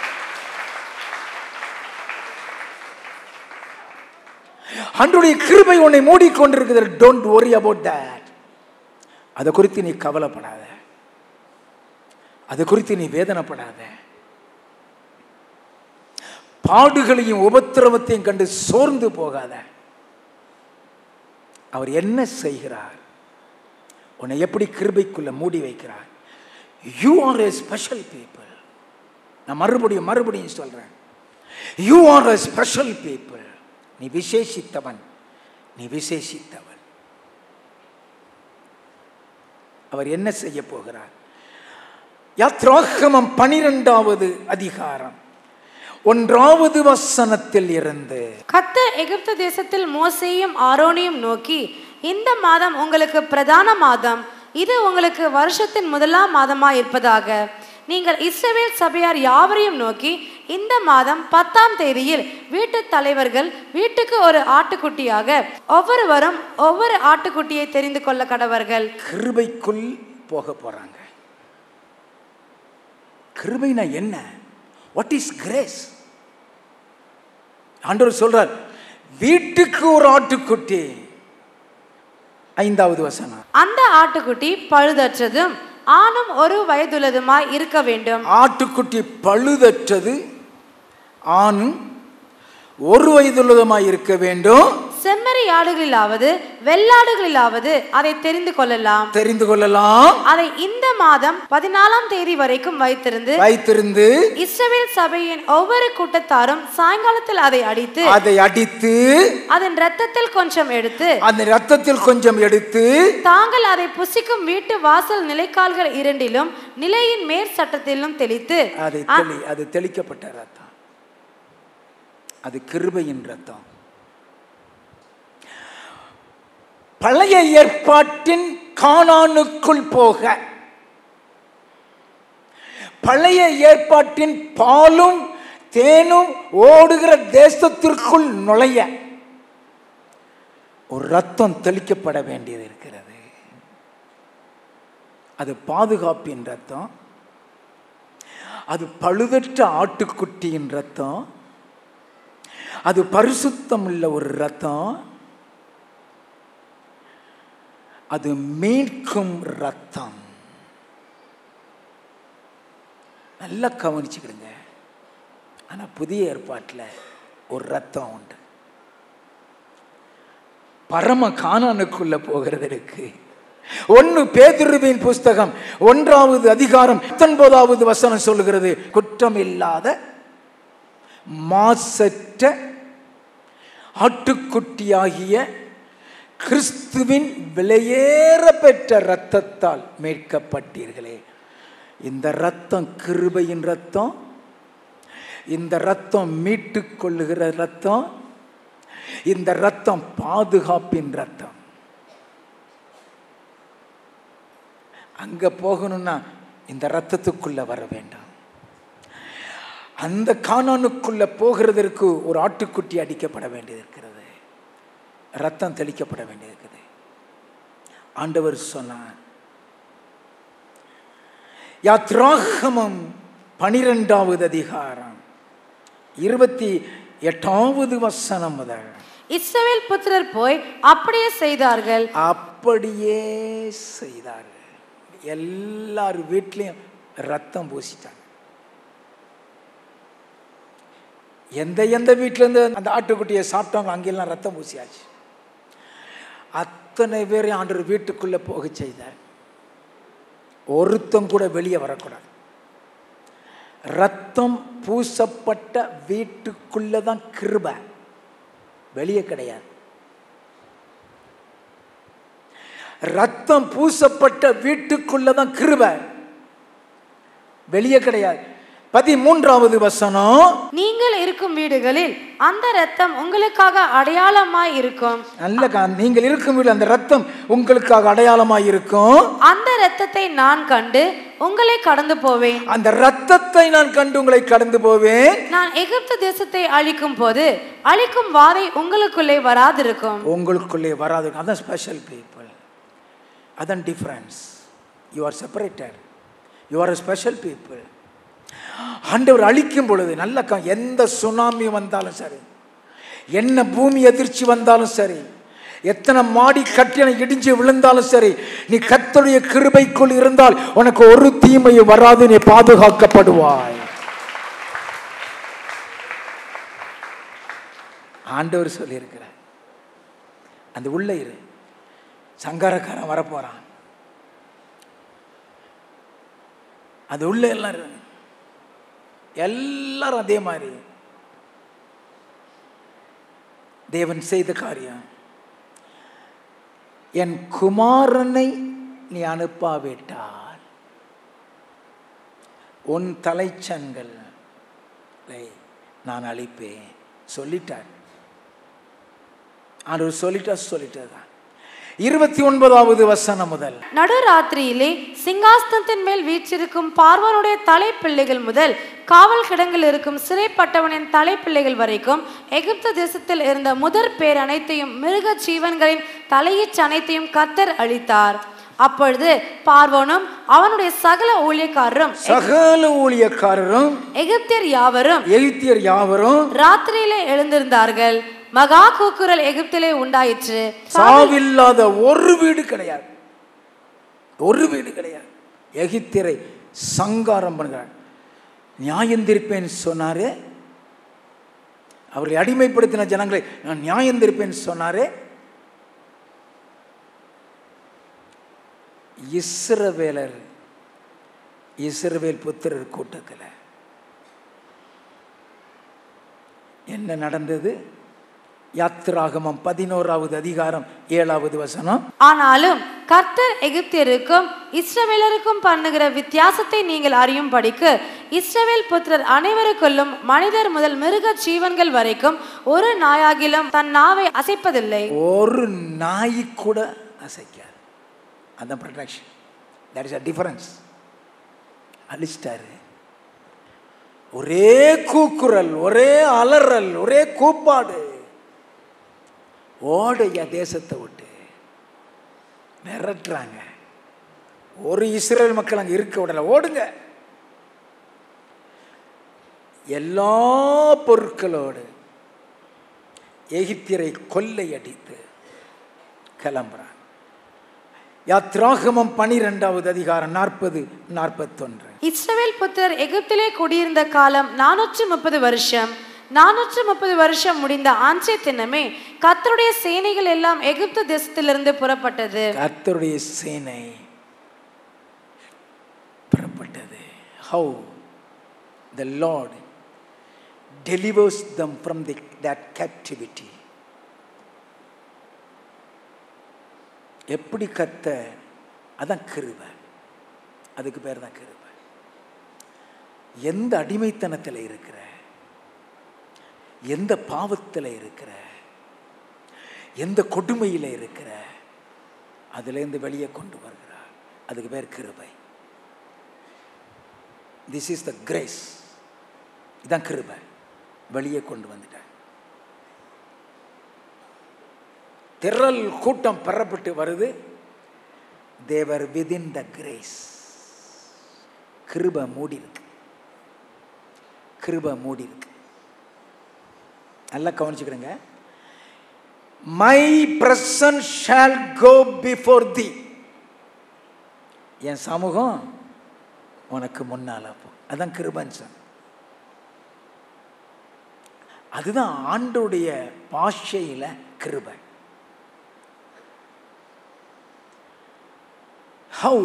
அன்றைய கிருபை உன்னை மூடிக்கொண்டிருக்கிறது டோன்ட் worry about that அதை குறித்து நீ கவலைப்படாத அதை குறித்து நீ வேதனைப்படாத பாடுகளையும் உபத்திரவத்தையும் கண்டு சோர்ந்து போகாத அவர் என்ன செய்கிறார் உன்னை எப்படி கிருபைக்குள்ள மூடி வைக்கிறார் you are a special people நான் மறுபடியும் மறுபடியும் சொல்றேன் you are a special people நீ விசேஷித்தவன் நீ விசேஷித்தவன் அவர் என்ன செய்ய போகிறார் யாத்ராகமம் பனிரெண்டாவது அதிகாரம் ஒன்றாவது வசனத்தில் இருந்து கர்த்தர் எகிப்து தேசத்தில் மோசேயும் ஆரோனையும் நோக்கி இந்த மாதம் உங்களுக்கு பிரதான மாதம் இது உங்களுக்கு வருஷத்தின் முதலாம் மாதமாய் இருப்பதாக நீங்கள் இஸ்ரவேல் சபையார் யாவரையும் நோக்கி இந்த மாதம் பத்தாம் தேதியில் வீட்டு தலைவர்கள் வீட்டுக்கு ஒரு ஆட்டுக்குட்டியாக ஒவ்வொருவரும் ஒவ்வொரு ஆட்டுக்குட்டியை தெரிந்து கொள்ள கடவர்கள் கிருபைக்குள் போக போறாங்க கிருபைனா என்ன வாட் இஸ் கிரேஸ் ஆண்டவர் சொல்றார் வீட்டுக்கு ஒரு ஆட்டுக்குட்டி ஐந்தாவது வசனம் அந்த ஆட்டுக்குட்டி பழுதற்றதும் ஆணும் ஒரு வயதுள்ளதுமாய் இருக்க வேண்டும் ஆட்டுக்குட்டி பழுதற்றது ஆணும் ஒரு வயதுள்ளதுமாய் இருக்க வேண்டும் செம்மறி ஆடுகளிலாவது வெள்ளாடுகளிலாவது அதை தெரிந்து கொள்ளலாம் தெரிந்து கொள்ளலாம் அதை இந்த மாதம் பதினாலாம் தேதி வரைக்கும் வைத்திருந்து வைத்திருந்து இஸ்ரவேல் சபையின் ஒவ்வொரு கூட்டத்தாரும் சாயங்காலத்தில் அதை அடித்து அதை அடித்து அதன் இரத்தத்தில் கொஞ்சம் எடுத்து அந்த ரத்தத்தில் கொஞ்சம் எடுத்து தாங்கள் அதை புசிக்கும் வீட்டு வாசல் நிலைக்கால்கள் இரண்டிலும் நிலையின் மேற் சட்டத்திலும் தெளித்து அதை தெளி அது தெளிக்கப்பட்ட ரத்தம் அது கிருபையின் ரத்தம் பழைய ஏற்பாட்டின் கானானுக்குள் போக பழைய ஏற்பாட்டின் பாலும் தேனும் ஓடுகிற தேசத்திற்குள் நுழைய ஒரு ரத்தம் தெளிக்கப்பட வேண்டியது இருக்கிறது அது பாதுகாப்பின் ரத்தம் அது பழுதற்ற ஆட்டுக்குட்டியின் ரத்தம் அது பரிசுத்தம் உள்ள ஒரு ரத்தம் அது மீட்கும் ரத்தம் நல்லா கவனிச்சுக்கிடுங்க ஆனால் புதிய ஏற்பாட்டில் ஒரு ரத்தம் உண்டு பரம கானானுக்குள்ள போகிறதற்கு ஒன்னு பேதுருவின் புஸ்தகம் ஒன்றாவது அதிகாரம் பத்தொன்பதாவது வசனம் சொல்லுகிறது குற்றமில்லாத மாசற்ற ஆட்டுக்குட்டியாகிய கிறிஸ்துவின் விலையேற பெற்ற இரத்தத்தால் மீட்கப்பட்டீர்களே இந்த ரத்தம் கிருபையின் ரத்தம் இந்த ரத்தம் மீட்டுக் கொள்ளுகிற ரத்தம் இந்த ரத்தம் பாதுகாப்பின் ரத்தம் அங்க போகணும்னா இந்த ரத்தத்துக்குள்ள வர வேண்டாம் அந்த கானானுக்குள்ள போகிறதற்கு ஒரு ஆட்டுக்குட்டி அடிக்கப்பட வேண்டியது இருக்கிறது ரத்தம் தெளிக்கப்பட வேண்டியது இருக்குது ஆண்டவர் சொன்னார் யாத்ராகமம் பனிரெண்டாவது அதிகாரம் இருபத்தி எட்டாவது வசனம் முதல் இஸ்ரவேல் புத்திரர் போய் அப்படியே செய்தார்கள் அப்படியே செய்தார்கள் எல்லார் வீட்லேயும் ரத்தம் பூசிட்டாங்க எந்த எந்த வீட்டிலேருந்து அந்த ஆட்டுக்குட்டியை சாப்பிட்டாங்க அங்கெல்லாம் ரத்தம் பூசியாச்சு அத்தனை பேரையும் ஆண்டவர் வீட்டுக்குள்ளே போக செய்தார் ஒருத்தம் கூட வெளியே வரக்கூடாது ரத்தம் பூசப்பட்ட வீட்டுக்குள்ளே தான் கிருபை வெளியே கிடையாது ரத்தம் பூசப்பட்ட வீட்டுக்குள்ள தான் கிருபை வெளியே கிடையாது பதிமூன்றாவது வசனம் நீங்கள் இருக்கும் வீடுகளில் அந்த இரத்தம் உங்களுக்காக அடையாளமாய் இருக்கும் நல்ல கா- நீங்கள் இருக்கும் வீடு அந்த ரத்தம் உங்களுக்காக அடையாளமாய் இருக்கும் அந்த இரத்தத்தை நான் கண்டு உங்களை கடந்து போவேன் அந்த ரத்தத்தை நான் கண்டு உங்களை கடந்து போவேன் நான் எகிப்து தேசத்தை அழிக்கும் போது அழிக்கும் வாதை உங்களுக்குள்ளே வராதிருக்கும் உங்களுக்குள்ளே வராது அதான் ஸ்பெஷல் பீப்புள் அதான் difference you are separated you are special people ஆண்டவர் அழிக்கும் பொழுது நல்ல க- எந்த சுனாமி வந்தாலும் சரி என்ன பூமி அதிர்ச்சி வந்தாலும் சரி எத்தனை மாடி கட்டின இடிஞ்சு விழுந்தாலும் சரி நீ கர்த்தருடைய கிருபைக்குள் இருந்தால் உனக்கு ஒரு தீமையும் வராது நீ பாதுகாக்கப்படுவாய் ஆண்டவர் சொல்லியிருக்கிறார் அந்த உள்ள இரு சங்காரக்காரன் வரப்போறான் அது உள்ள எல்லாரும் எல்லாரும் அதே மாதிரி தேவன் செய்த காரியம் என் குமாரனை நீ அனுப்பாவிட்டால் உன் தலைச்சன்களை நான் அழிப்பேன் சொல்லிட்டார் ஆண்டவர் சொல்லிட்டா சொல்லிட்டது தான் இருபத்தி ஒன்பதாவது வசனம் முதல் நடுராத்திரியிலே சிங்காசனத்தின் மேல் வீற்றிருக்கும் பார்வனுடைய தலைப்பிள்ளைகள் முதல் காவல் கிடங்கில் இருக்கும் சிறைப்பட்டவனின் தலைப்பிள்ளைகள் வரைக்கும் எகிப்து தேசத்தில் இருந்த முதற் பேர் அனைத்தையும் மிருக ஜீவன்களின் தலையீச்சு அனைத்தையும் கத்தர் அளித்தார் அப்பொழுது பார்வோனும் அவனுடைய சகல ஊழியக்காரரும் சகல ஊழியக்காரரும் எகிப்தியர் யாவரும் எகிப்தியர் யாவரும் ராத்திரியிலே எழுந்திருந்தார்கள் மகா கூக்குரல் எகிப்திலே உண்டாயிற்று சாவில்லாத ஒரு வீடு கிடையாது ஒரு வீடு கிடையாது எகிப்தியரை சங்காரம் பண்ணுகிறார் நியாயந்திருப்பேன் சொன்னாரே அவர்களை அடிமைப்படுத்தின ஜனங்களை நான் நியாயந்திருப்பேன் சொன்னாரே இஸ்ரவேலர் இஸ்ரவேல் புத்திரர் கூட்டத்தில் என்ன நடந்தது யாத்திராகமம் பதினோராவது அதிகாரம் ஏழாவது வசனம் ஆனாலும் கர்த்தர் எகிப்தியருக்கும் இஸ்ரவேலருக்கும் பண்ணுகிற வித்தியாசத்தை நீங்கள் அறியும்படிக்கு இஸ்ரவேல் புத்திரர் அனைவருக்குள்ளும் மனிதர் முதல் மிருக ஜீவன்கள் வரைக்கும் ஒரு நாயாகிலும் தன் நாவை அசைப்பதில்லை ஒரு நாய் கூட அசைக்காது அதான் protection that is a difference அழிச்சிட்டாரு ஒரே கூக்குரல் ஒரே அலறல் ஒரே கூப்பாடு ஓடைய தேசத்தை விட்டு மிரட்டுறாங்க ஒரு இஸ்ரேல் மக்கள் அங்கே இருக்க விடல ஓடுங்க எல்லா பொருட்களோடு எகிப்தியரை கொள்ளையடித்து கிளம்புறான் யாத்ராகமம் பனிரெண்டாவது அதிகாரம் நாற்பது நாற்பத்தொன்று இஸ்ரவேல் புத்திரர் எகிப்திலே குடியிருந்த காலம் நானூற்று முப்பது வருஷம் நானூற்று முப்பது வருஷம் முடிந்த ஆஞ்சே தினமே கர்த்தருடைய சேனைகள் எல்லாம் எகிப்து தேசத்திலிருந்து புறப்பட்டது கர்த்தருடைய சேனை புறப்பட்டது how the Lord delivers them from the that captivity எப்படி கத்த அதான் கிருபை அதுக்கு பேர் தான் கிருபை எந்த அடிமைத்தனத்தில் இருக்கிற எந்த பாவத்தில் இருக்கிற எந்த கொடுமையில் இருக்கிற அதுலேருந்து வெளியே கொண்டு வருகிறார் அதுக்கு பேர் கிருபை திஸ் இஸ் த கிரேஸ் இதான் கிருபை வெளியே கொண்டு வந்துட்டார் திரள் கூட்டம் பெறப்பட்டு வருது தேவர் விதின் த கிரேஸ் கிருபை மூடி இருக்கு கிருபை மூடி இருக்கு நல்லா கவனிச்சுக்கிறேங்க my presence shall go before the என் சமூகம் உனக்கு முன்னால போ அதான் கிருபன்சன் அதுதான் ஆண்டுடைய பாஷையில கிருபை how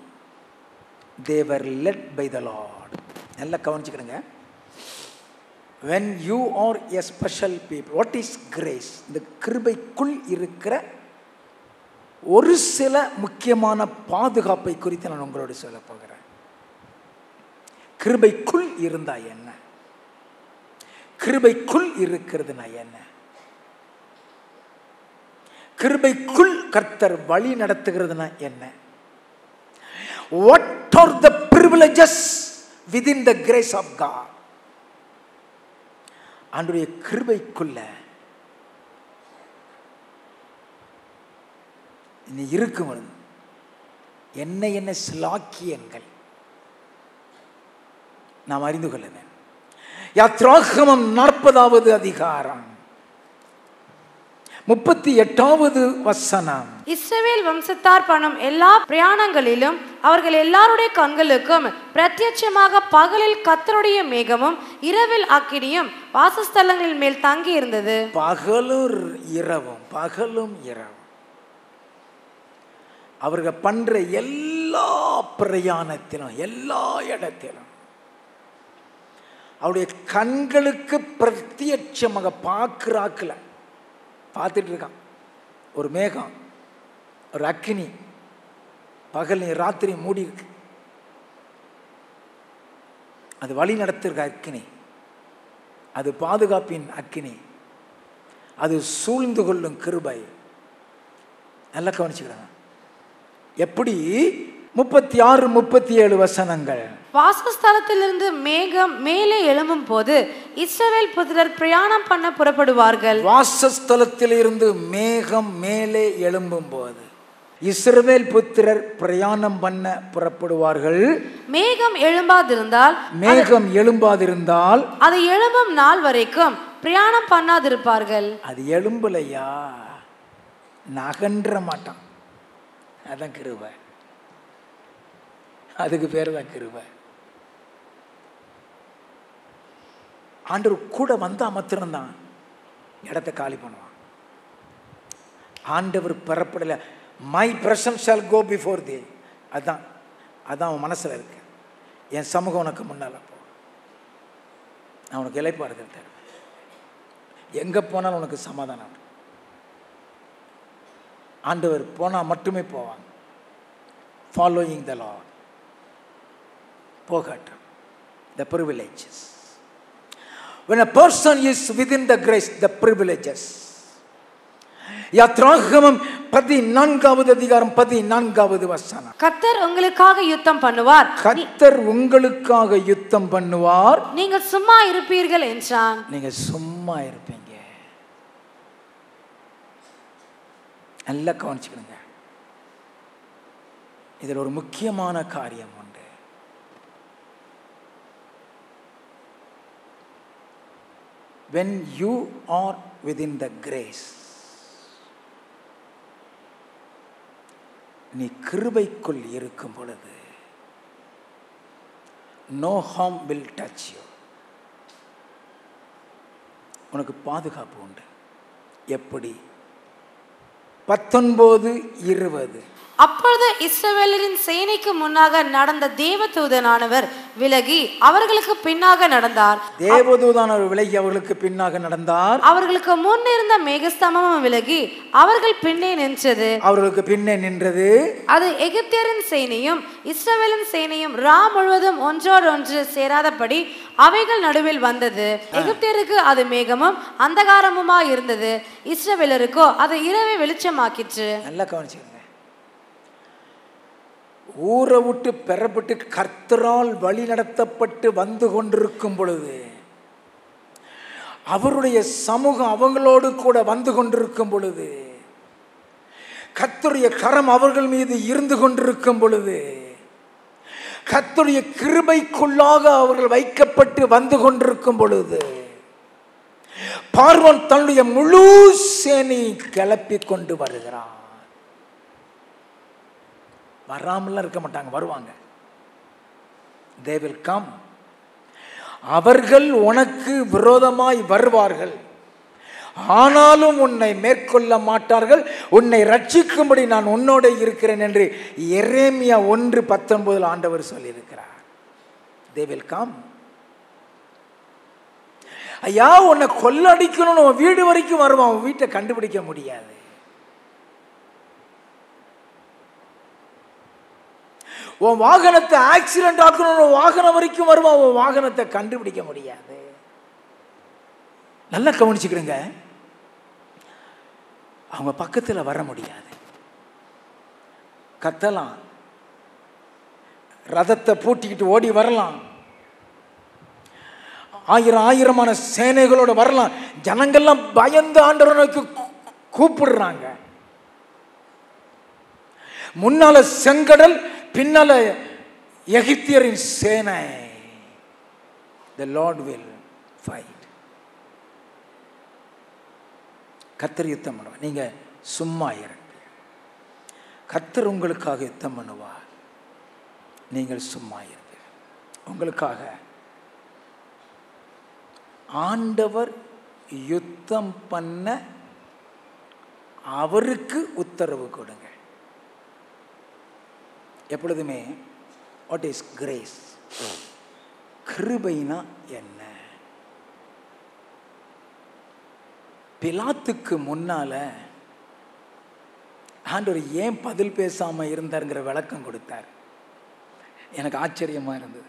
they were led by the Lord நல்லா கவனிச்சுக்கிடுங்க when you are a special people what is grace இந்த கிருபைக்குள் இருக்கிற ஒரு சில முக்கியமான பாதுகாப்பை குறித்து நான் உங்களோடு சொல்ல போகிறேன் கிருபைக்குள் இருந்தா என்ன கிருபைக்குள் இருக்கிறதுனா என்ன கிருபைக்குள் கர்த்தர் வழி நடத்துகிறதுனா என்ன what are the privileges within the grace of God ஆண்டுடைய கிருபைக்குள்ள நீ இருக்கும் பொழுது என்ன என்ன சிலாக்கியங்கள் நாம் அறிந்து கொள்ள வேண்டும் யாத்ராகமம் நாற்பதாவது அதிகாரம் முப்பத்தி எட்டாவது வசனம் இஸ்ரவேல் வம்சத்தார் பண்ணும் எல்லா பிரயாணங்களிலும் அவர்கள் எல்லாருடைய கண்களுக்கும் பிரத்யட்சமாக பகலில் கத்தருடைய மேகமும் இரவில் அக்கினியும் வாசஸ்தலங்களின் மேல் தங்கி இருந்தது பகலும் இரவும் பகலும் இரவும் அவர்கள் பண்ற எல்லா பிரயாணத்திலும் எல்லா இடத்திலும் அவருடைய கண்களுக்கு பிரத்யட்சமாக பார்க்குறாக்கல பார்த்துட்டு இருக்கான் ஒரு மேகம் ஒரு அக்கினி பகல் ராத்திரி மூடி இருக்கு அது வழி நடத்திருக்க அக்கினி அது பாதுகாப்பின் அக்கினி அது சூழ்ந்து கொள்ளும் கிருபை நல்லா கவனிச்சுக்கிறாங்க எப்படி முப்பத்தி ஆறு முப்பத்தி ஏழு வசனங்கள் வாசஸ்தலத்திலிருந்து மேகம் மேலே எழும்பும் போது இஸ்ரவேல் புத்திரர் பிரயாணம் பண்ண புறப்படுவார்கள் வாசஸ்தலத்தில் இருந்து மேகம் மேலே எழும்பும் போது இஸ்ரவேல் புத்திரர் பிரயாணம் பண்ண புறப்படுவார்கள் மேகம் எழும்பாதிருந்தால் மேகம் எழும்பாதிருந்தால் அது எழும்பும் நாள் வரைக்கும் பிரயாணம் பண்ணாதிருப்பார்கள் அது எழும்பலையா நகன்ற மாட்டான் அதான் கிருபை அதுக்கு பேர் தான் கிருபை ஆண்டவர் கூட வந்தா மாத்திரம்தான் இடத்த காலி பண்ணுவான் ஆண்டவர் பெறப்படல my present shall go before the அதான் அதான் அவன் மனசில் இருக்கு என் சமூகம் உனக்கு முன்னால் போ நான் உனக்கு இலைப்பாறுதல் தருவேன் எங்கே போனாலும் உனக்கு சமாதானம் உண்டு. ஆண்டவர் போனால் மட்டுமே போவாங்க ஃபாலோயிங் த law போகட்டும் the privileges when a person is within the grace the privileges யாத்ராகமம் பதினான்காவது அதிகாரம் பதினான்காவது வசனம் கத்தர் உங்களுக்காக யுத்தம் பண்ணுவார் கத்தர் உங்களுக்காக யுத்தம் பண்ணுவார் நீங்கள் சும்மா இருப்பீர்கள் என்றான் நீங்க சும்மா இருப்பீங்க நல்லா கவனிச்சுக்கணுங்க இதில் ஒரு முக்கியமான காரியம் உண்டு when you are within the grace நீ கிருபைக்குள் இருக்கும் பொழுது no harm will touch you உனக்கு பாதுகாப்பு உண்டு எப்படி பத்தொன்பது இருபது அப்பொழுது இஸ்ரவேலரின் சேனைக்கு முன்னாக நடந்த தேவதூதனானவர் விலகி அவர்களுக்கு பின்னாக நடந்தார் தேவதூதான விலகி அவர்களுக்கு பின்னாக நடந்தார் அவர்களுக்கு முன் இருந்த மேகஸ்தம்பமும் விலகி அவர்கள் பின்னே நின்றது அவர்களுக்கு பின்னே நின்றது அது எகிப்தியரின் சேனையும் இஸ்ரவேலின் சேனையும் ரா முழுவதும் ஒன்றோடொன்று சேராதபடி அவைகள் நடுவில் வந்தது எகிப்தியருக்கு அது மேகமும் அந்தகாரமுமா இருந்தது இஸ்ரவேலருக்கோ அது இரவை வெளிச்சமாக்கிற்று நல்லா கவனிச்சுக்கோங்க ஊரை விட்டு பெறப்பட்டு கர்த்தரால் வழி நடத்தப்பட்டு வந்து கொண்டிருக்கும் பொழுது அவருடைய சமூகம் அவங்களோடு கூட வந்து கொண்டிருக்கும் பொழுது கர்த்தருடைய கரம் அவர்கள் மீது இருந்து கொண்டிருக்கும் பொழுது கர்த்தருடைய கிருபைக்குள்ளாக அவர்கள் வைக்கப்பட்டு வந்து கொண்டிருக்கும் பொழுது பார்வன் தன்னுடைய முழு சேனை கிளப்பி கொண்டு வருகிறான் வராமலாம் இருக்க மாட்டாங்க வருவாங்க தே வில் கம் அவர்கள் உனக்கு விரோதமாய் வருவார்கள் ஆனாலும் உன்னை மேற்கொள்ள மாட்டார்கள் உன்னை ரட்சிக்கும்படி நான் உன்னோட இருக்கிறேன் என்று எரேமியா ஒன்று பத்தொன்பதில் ஆண்டவர் சொல்லியிருக்கிறார் தே வில் கம் ஐயா உன்னை கொள்ளடிக்கணும்னு உன் வீடு வரைக்கும் வருவான் உன் வீட்டை கண்டுபிடிக்க முடியாது உன் வாகனத்தை ஆக்சிடென்ட் ஆக்கணும்னு உன் வாகனம் வரைக்கும் வருவான் உன் வாகனத்தை கண்டுபிடிக்க முடியாது நல்லா கவனிச்சுக்கிறேங்க அவங்க பக்கத்தில் வர முடியாது கத்தலாம் ரதத்தை பூட்டிக்கிட்டு ஓடி வரலாம் ஆயிரம் ஆயிரமான சேனைகளோட வரலாம் ஜனங்கள்லாம் பயந்து ஆண்டவரை நோக்கி கூ- கூப்பிடுறாங்க முன்னால செங்கடல் பின்னால எகிப்தியரின் சேனை த லார்ட் வில் ஃபைட் கத்தர் யுத்தம் பண்ணுவேன் நீங்க சும்மா இருங்க கர்த்தர் உங்களுக்காக யுத்தம் பண்ணுவார் நீங்கள் சும்மா இருங்க உங்களுக்காக ஆண்டவர் யுத்தம் பண்ண அவருக்கு உத்தரவு கொடுங்க எப்பொழுதுமே வாட் இஸ் கிரேஸ் கிருபைனா என்ன பிலாத்துக்கு முன்னால ஆண்டவர் ஏன் பதில் பேசாம இருந்தாருங்கிற விளக்கம் கொடுத்தார் எனக்கு ஆச்சரியமா இருந்தது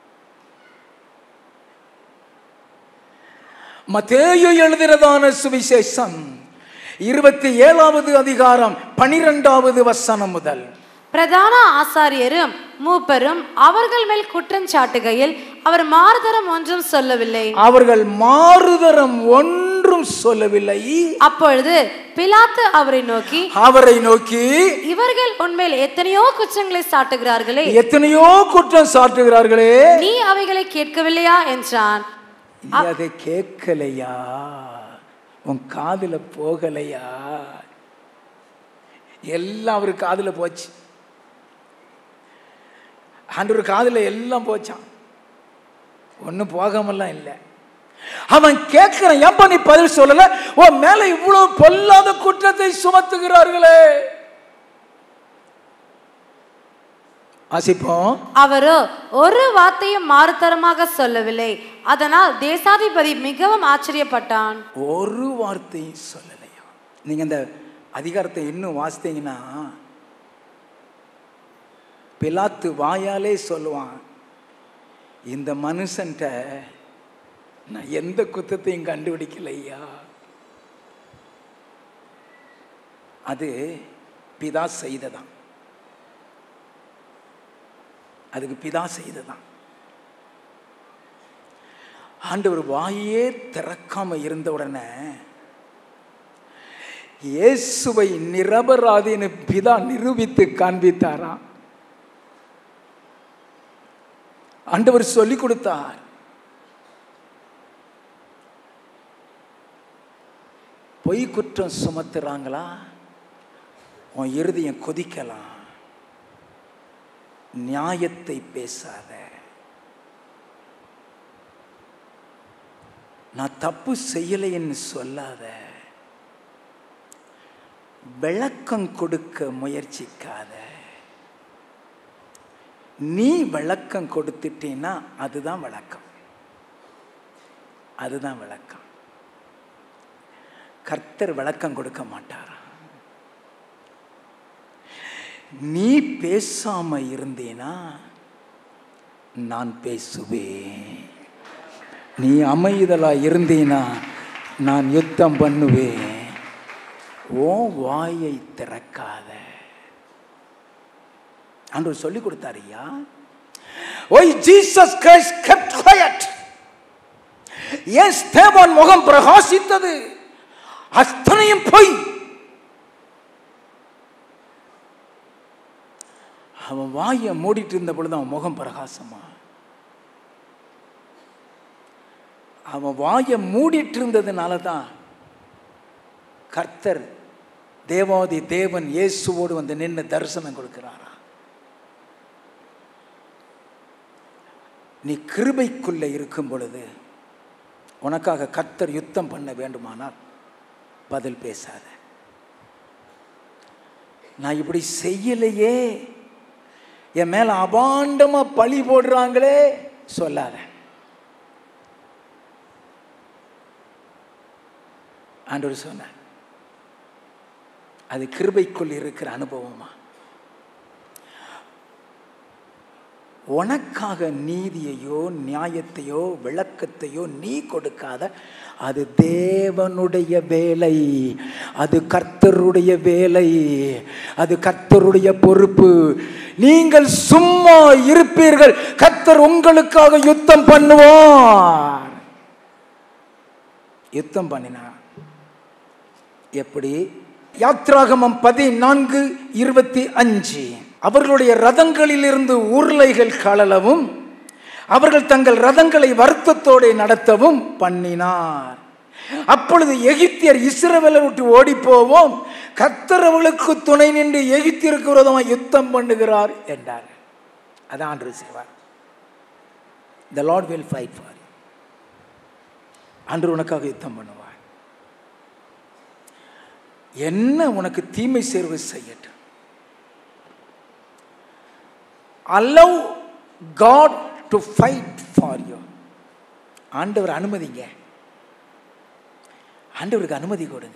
மத்தேயு எழுதுறதான சுவிசேஷம் இருபத்தி ஏழாவது அதிகாரம் பனிரெண்டாவது வசனம் முதல் பிரதான ஆசாரியரும் மூப்பரும் அவர்கள் மேல் குற்றம் சாட்டுகையில் அவர் மாறுதரம் ஒன்றும் சொல்லவில்லை அவர்கள் மாறுதரம் ஒன்றும் சொல்லவில்லை அப்பொழுது பிலாத்து அவரை நோக்கி அவரை நோக்கி இவர்கள் உண்மையில் எத்தனையோ குற்றங்களை சாட்டுகிறார்களே எத்தனையோ குற்றம் சாட்டுகிறார்களே நீ அவைகளை கேட்கவில்லையா என்றான் நீ அதை கேட்கலையா உன் காதுல போகலையா எல்லாம் அவர் காதுல போச்சு ஆண்டவர் காதுல எல்லாம் போச்சான் ஒன்றும் போகாமலாம் இல்லை அவன் கேட்கிறான் ஏன்பா நீ பதில் சொல்லல உன் மேல இவ்வளவு பொல்லாத குற்றத்தை சுமத்துகிறார்களே வாசிப்போம் அவரோ ஒரு வார்த்தையும் மாறுதரமாக சொல்லவில்லை அதனால் தேசாதிபதி மிகவும் ஆச்சரியப்பட்டான் ஒரு வார்த்தையும் சொல்லலையா நீங்க இந்த அதிகாரத்தை இன்னும் வாசித்தீங்கன்னா பிலாத்து வாயாலே சொல்லுவான் இந்த மனுஷன்ட்ட நான் எந்த குத்தத்தையும் கண்டுபிடிக்கலையா அது பிதா செய்ததான் அதுக்கு பிதா செய்ததான் ஆண்டவர் வாயே திறக்காம இருந்த உடனே இயேசுவை நிரபராதின்னு பிதா நிரூபித்து காண்பித்தாராம் ஆண்டவர் சொல்லி கொடுத்தார் பொய் குற்றம் சுமத்துறாங்களா உன் இருதயம் கொதிக்கலாம் நியாயத்தை பேசாத நான் தப்பு செய்யலைன்னு சொல்லாத விளக்கம் கொடுக்க முயற்சிக்காத நீ விளக்கம் கொடுத்துட்டீன்னா அதுதான் விளக்கம் அதுதான் விளக்கம் கர்த்தர் விளக்கம் கொடுக்க மாட்டாரா நீ பேசாம இருந்தீனா நான் பேசுவேன் நீ அமைதலா இருந்தீனா நான் யுத்தம் பண்ணுவேன் ஓ வாயை திறக்காத ஆண்டவர் சொல்லி கொடுத்தாருயா why Jesus Christ kept quiet ஏன் ஸ்தேவான் முகம் பிரகாசித்தது அத்தனையும் பொய் அவன் வாயை மூடிட்டு இருந்த பொழுது அவன் முகம் பிரகாசமா அவன் வாயை மூடிட்டு இருந்ததுனால தான் கர்த்தர் தேவாதி தேவன் இயேசுவோடு வந்து நின்று தரிசனம் கொடுக்கிறாரா நீ கிருபைக்குள்ள இருக்கும் பொழுது உனக்காக கர்த்தர் யுத்தம் பண்ண வேண்டுமானால் பதில் பேசாத நான் இப்படி செய்யலையே என் மேல அபாண்டமா பழி போடுறாங்களே சொல்லாத ஆண்டவர் சொன்னார் அது கிருபைக்குள் இருக்கிற அனுபவமா உனக்காக நீதியையோ நியாயத்தையோ விளக்கத்தையோ நீ கொடுக்காத அது தேவனுடைய வேலை அது கர்த்தருடைய வேலை அது கர்த்தருடைய பொறுப்பு நீங்கள் சும்மா இருப்பீர்கள் கர்த்தர் உங்களுக்காக யுத்தம் பண்ணுவார் யுத்தம் பண்ணினார் எப்படி யாத்ராகமம் பதினான்கு இருபத்தி அஞ்சு அவர்களுடைய ரதங்களிலிருந்து உருளைகள் கழலவும் அவர்கள் தங்கள் ரதங்களை வருத்தத்தோടെ நடத்தவும் பண்ணினார் அப்பொழுது எகிப்தியர் இஸ்ரவேலை விட்டு ஓடி போவோம் கர்த்தர் அவர்களுக்கு துணை நின்று எகிப்தியருக்கு விரோதமாக யுத்தம் பண்ணுகிறார் என்றார் அதான் ஆண்டு செய்வார் the Lord will fight for அன்று உனக்காக யுத்தம் பண்ணுவார் என்ன உனக்கு தீமை சேர்வு செய்யட்டும் allow God to fight for you ஆண்டவர் அனுமதிங்க ஆண்டவருக்கு அனுமதி கொடுங்க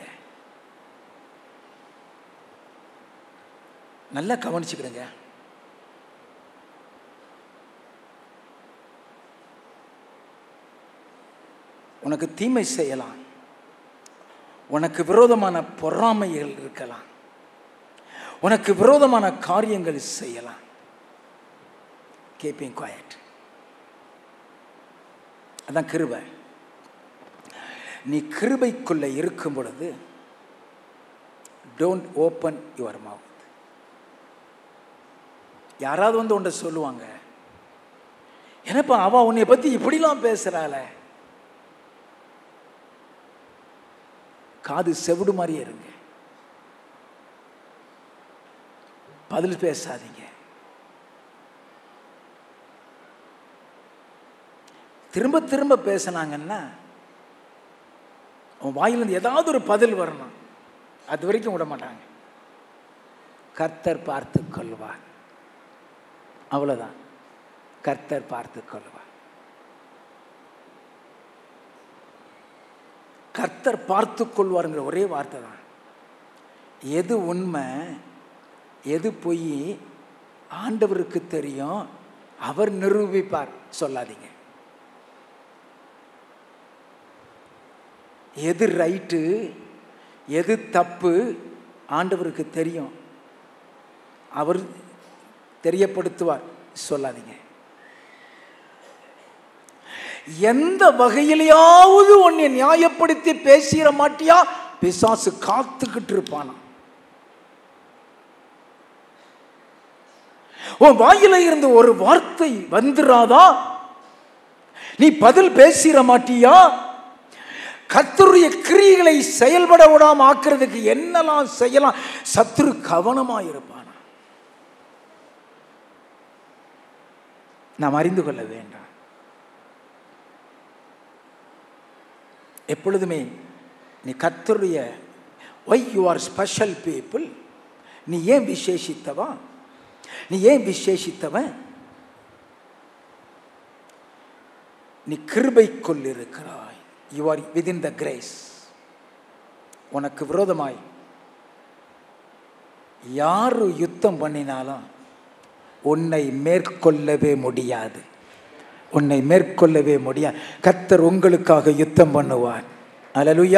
நல்லா கவனிச்சுக்கிடுங்க உனக்கு தீமை செய்யலாம் உனக்கு விரோதமான பொறாமைகள் இருக்கலாம் உனக்கு விரோதமான காரியங்கள் செய்யலாம் கீப்பிங் குவாய்ட் அதான் கிருபை நீ கிருபைக்குள்ள இருக்கும் பொழுது டோன்ட் ஓப்பன் யுவர் மவுத் யாராவது வந்து உன்னை சொல்லுவாங்க என்னப்பா அவ உன்னை பத்தி இப்படிலாம் பேசுறாள காது செவிடு மாதிரியே இருங்க பதில் பேசாதீங்க திரும்ப திரும்ப பேசினாங்கன்னா உன் வாயிலிருந்து ஏதாவது ஒரு பதில் வரணும் அது வரைக்கும் விட மாட்டாங்க கர்த்தர் பார்த்து கொள்வார் அவ்வளோதான் கர்த்தர் பார்த்து கொள்வார் கர்த்தர் பார்த்து கொள்வாருங்கிற ஒரே வார்த்தை தான் எது உண்மை எது பொய் ஆண்டவருக்கு தெரியும் அவர் நிரூபிப்பார் சொல்லாதீங்க எது ரைட்டு எது தப்பு ஆண்டவருக்கு தெரியும் அவர் தெரியப்படுத்துவார் சொல்லாதீங்க எந்த வகையிலையாவது உன்னை நியாயப்படுத்தி பேசிட மாட்டியா பிசாசு காத்துக்கிட்டு இருப்பானா உன் வாயில இருந்து ஒரு வார்த்தை வந்துராதா நீ பதில் பேசிட மாட்டியா கத்தருடைய கிரியைகளை செயல்பட விடாம ஆக்குறதுக்கு என்னெல்லாம் செய்யலாம் சத்துரு கவனமா இருப்பானா நாம் அறிந்து கொள்ள வேண்டாம் எப்பொழுதுமே நீ கத்தருடைய why you are special people நீ ஏன் விசேஷித்தவா நீ ஏன் விசேஷித்தவன் நீ கிருபைக்குள் இருக்கிறாய் you are within the grace உனக்கு விரோதமாய் யாரு யுத்தம் பண்ணினாலும் உன்னை மேற்கொள்ளவே முடியாது உன்னை மேற்கொள்ளவே முடியாது கத்தர் உங்களுக்காக யுத்தம் பண்ணுவார் அலலுயா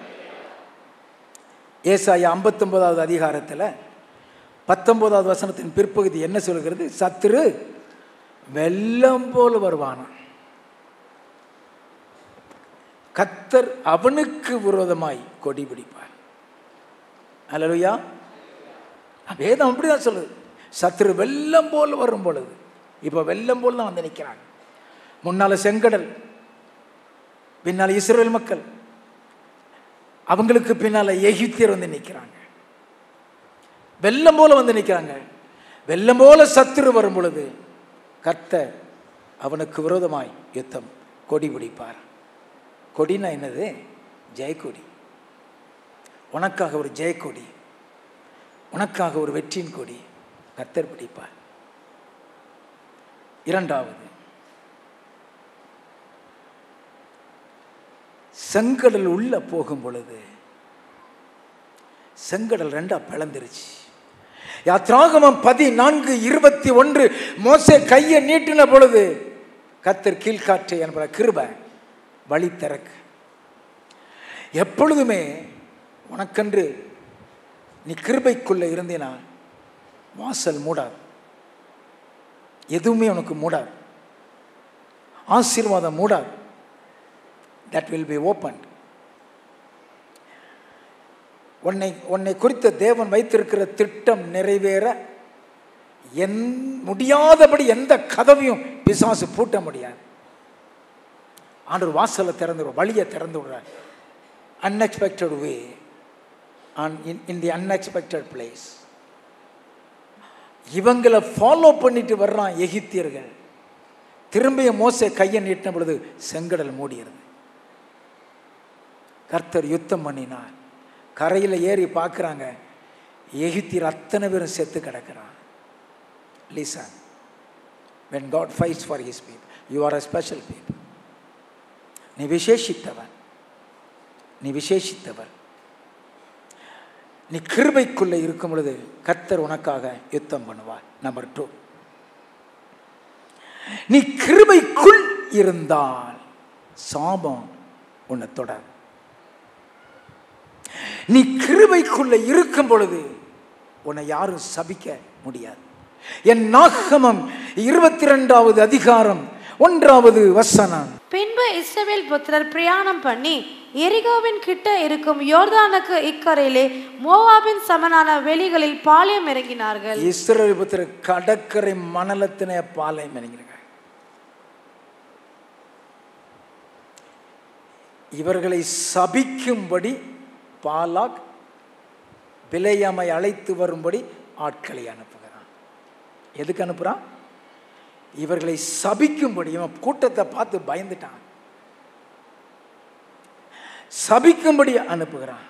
ஏசாயா ஐம்பத்தொன்பதாவது அதிகாரத்தில் பத்தொன்பதாவது வசனத்தின் பிற்பகுதி என்ன சொல்கிறது சத்துரு வெள்ளம் போல் வருவானாம் கத்தர் அவனுக்கு விரோதமாய் கொடி பிடிப்பார் அல்லலுயா வேதம் அப்படிதான் சொல்லுது சத்துரு வெள்ளம் போல் வரும் பொழுது இப்போ வெள்ளம் போல் தான் வந்து நிற்கிறாங்க முன்னால செங்கடல் பின்னால் இஸ்ரேல் மக்கள் அவங்களுக்கு பின்னால எகிப்தியர் வந்து நிற்கிறாங்க வெள்ளம் போல வந்து நிற்கிறாங்க வெள்ளம் போல சத்துரு வரும் பொழுது கர்த்தர் அவனுக்கு விரோதமாய் யுத்தம் கொடி பிடிப்பார் கொடினா என்னது ஜெயக்கொடி உனக்காக ஒரு ஜெயக்கொடி உனக்காக ஒரு வெற்றியின் கொடி கர்த்தர் பிடிப்பார் இரண்டாவது செங்கடல் உள்ள போகும் பொழுது செங்கடல் ரெண்டா பிளந்துருச்சு யாத்ராகமம் பதினான்கு இருபத்தி ஒன்று மோசே கையை நீட்டின பொழுது கத்தர் கீழ்காற்றை என்பத கிருப வழி திறக்கு எப்பொழுதுமே உனக்கென்று நீ கிருபைக்குள்ள இருந்தீனா வாசல் மூடாது எதுவுமே உனக்கு மூடாது ஆசீர்வாதம் மூடாது தட் வில் பி ஓப்பன் உன்னை உன்னை குறித்த தேவன் வைத்திருக்கிற திட்டம் நிறைவேற என் முடியாதபடி எந்த கதவையும் பிசாசு பூட்ட முடியாது ஆண்டவர் வாசலை திறந்து விடுற வழியை திறந்து விடுறார் unexpected way and in, in the unexpected place இவங்களை ஃபாலோ பண்ணிட்டு வர்றான் எகிப்தியர்கள் திரும்பிய மோசே கையை நீட்டின பொழுது செங்கடல் மூடியது கர்த்தர் யுத்தம் பண்ணினார் கரையில் ஏறி பார்க்குறாங்க எகிப்தியர் அத்தனை பேரும் செத்து கிடக்கிறான் listen when God fights for his people you are a special people நீ விசேஷித்தவன் நீ விசேஷித்தவன் நீ கிருபைக்குள்ளே இருக்கும் பொழுது கர்த்தர் உனக்காக யுத்தம் பண்ணுவார் நம்பர் டூ நீ கிருபைக்குள் இருந்தால் சாபம் உன்னை தொடர் நீ கிருபைக்குள்ள இருக்கும் பொழுது உன்னை யாரும் சபிக்க முடியாது என் நாகமம் இருபத்தி ரெண்டாவது அதிகாரம் ஒன்றாவது வசனம் பின்பு இஸ்ரவேல் புத்திரர் பிரயாணம் பண்ணி எரிகோவின் கிட்ட இருக்கும் யோர்தானுக்கு இக்கரையிலே மோவாபின் சமனான வெளிகளில் பாளையம் இறங்கினார்கள் இஸ்ரவேல் புத்திர கடற்கரை மணலத்தின பாளையம் இறங்கினார்கள் இவர்களை சபிக்கும்படி பாலாக் பிலையாமை அழைத்து வரும்படி ஆட்களை அனுப்புகிறான் எதுக்கு அனுப்புறான் இவர்களை சபிக்கும்படி இவன் கூட்டத்தை பார்த்து பயந்துட்டான் சபிக்கும்படி அனுப்புகிறான்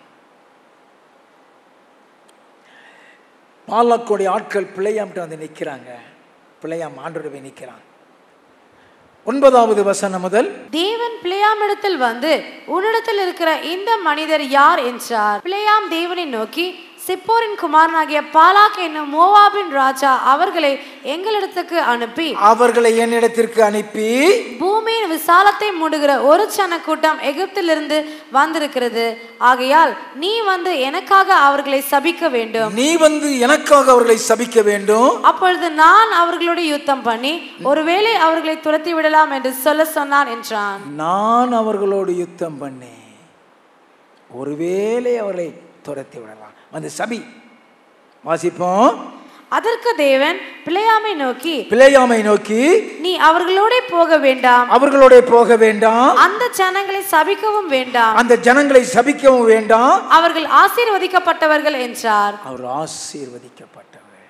பாலாக்கோடைய ஆட்கள் பிள்ளையாம்கிட்ட வந்து நிற்கிறாங்க பிள்ளையாம் ஆண்டோட போய் நிற்கிறான் ஒன்பதாவது வசனம் முதல் தேவன் பிளேயாமிடத்தில் வந்து உன்னிடத்தில் இருக்கிற இந்த மனிதர் யார் என்றார் பிளேயாம் தேவனை நோக்கி சிப்போரின் குமாரனாகிய பாலாக் என்னும் மோவாபின் ராஜா அவர்களை எங்களிடத்துக்கு அனுப்பி அவர்களை என்னிடத்திற்கு அனுப்பி பூமியின் விசாலத்தை மூடுகிற ஒரு சன கூட்டம் எகிப்திலிருந்து வந்திருக்கிறது ஆகையால் நீ வந்து எனக்காக அவர்களை சபிக்க வேண்டும் நீ வந்து எனக்காக அவர்களை சபிக்க வேண்டும் அப்பொழுது நான் அவர்களோடு யுத்தம் பண்ணி ஒருவேளை அவர்களை துரத்தி விடலாம் என்று சொல்ல சொன்னான் என்றான் நான் அவர்களோடு யுத்தம் பண்ணேன் ஒருவேளை அவர்களை துரத்தி விடலாம் வந்து சபி வாசிப்போம் அதற்கு தேவன் பிள்ளையாமை நோக்கி பிள்ளையாமை நோக்கி நீ அவர்களோட போக வேண்டாம் அவர்களோட போக வேண்டாம் அந்த ஜனங்களை சபிக்கவும் வேண்டாம் அந்த ஜனங்களை சபிக்கவும் வேண்டாம் அவர்கள் ஆசீர்வதிக்கப்பட்டவர்கள் என்றார் அவர் ஆசீர்வதிக்கப்பட்டவர்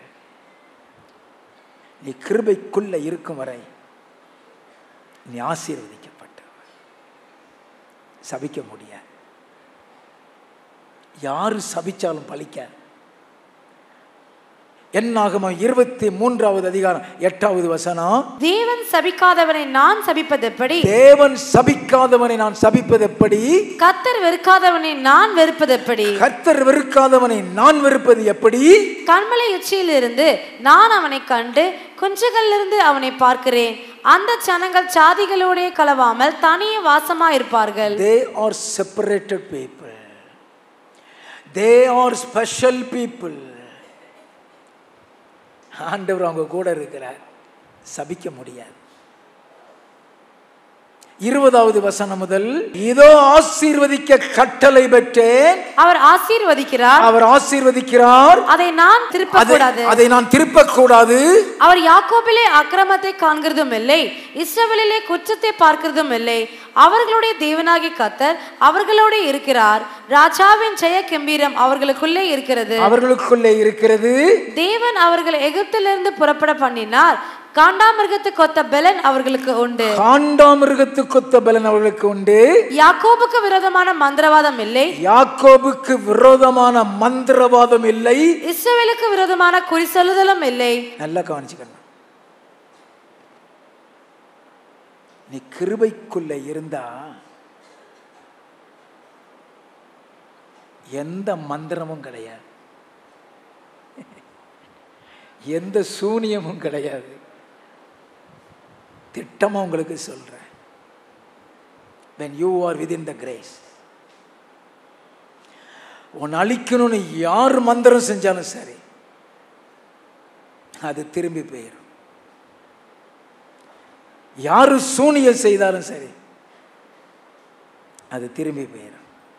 நீ கிருபைக்குள்ள இருக்கும் வரை நீ ஆசீர்வதிக்கப்பட்டவர் சபிக்க முடியாது யாரு சபிச்சாலும் பலிக்க என்னாகமம் இருபத்தி மூன்றாவது அதிகாரம் எட்டாவது வசனம் தேவன் சபிக்காதவனை நான் சபிப்பது எப்படி தேவன் சபிக்காதவனை நான் சபிப்பது எப்படி கத்தர் வெறுக்காதவனை நான் வெறுப்பது எப்படி கர்த்தர் வெறுக்காதவனை நான் வெறுப்பது எப்படி கண்மலை உச்சியிலிருந்து நான் அவனை கண்டு குஞ்சுகளிலிருந்து அவனை பார்க்கிறேன் அந்த ஜனங்கள் சாதிகளோடே கலவாமல் தனியே வாசமா இருப்பார்கள் they are separated people they are special people ஆண்டவர் அவங்க கூட இருக்கிறார் சபிக்க முடியாது இருபதாவது வசனம் முதல் இதோ ஆசீர்வதிக்க கட்டளை பெற்றேன் அவர் ஆசீர்வதிக்கிறார் அவர் ஆசீர்வதிக்கிறார் அதை நான் திருப்ப அதை கூடாது அதை நான் திருப்பக் கூடாது அவர் யாக்கோபிலே அக்கிரமத்தை காண்கிறதும் இல்லை இஸ்ரவேலிலே குற்றத்தை பார்க்கிறதும் இல்லை அவர்களுடைய தேவனாகிய கத்தர் அவர்களோட இருக்கிறார் ராஜாவின் ஜெய கம்பீரம் அவர்களுக்குள்ளே இருக்கிறது அவர்களுக்குள்ளே இருக்கிறது தேவன் அவர்கள் எகிப்திலிருந்து புறப்பட பண்ணினார் காண்டாமிருகத்து கொத்த பெலன் அவர்களுக்கு உண்டு காண்டாமிருகத்து கொத்த பலன் அவர்களுக்கு உண்டு யாக்கோபுக்கு விரோதமான மந்திரவாதம் இல்லை யாக்கோபுக்கு விரோதமான மந்திரவாதம் இல்லை இஸ்ரவேலுக்கு விரோதமான குறி சொல்லுதலும் இல்லை நல்லா கவனிச்சுக்கணும் நீ கிருபைக்குள்ள இருந்தா எந்த மந்திரமும் கிடையாது எந்த சூனியமும் கிடையாது திட்டமா உங்களுக்கு சொல்றேன் when you are within the grace உன்னை அழிக்கணும்னு யார் மந்திரம் செஞ்சாலும் சரி அது திரும்பி போயிடும் யாரு சூனியம் செய்தாலும் சரி அது திரும்பி போயிடும்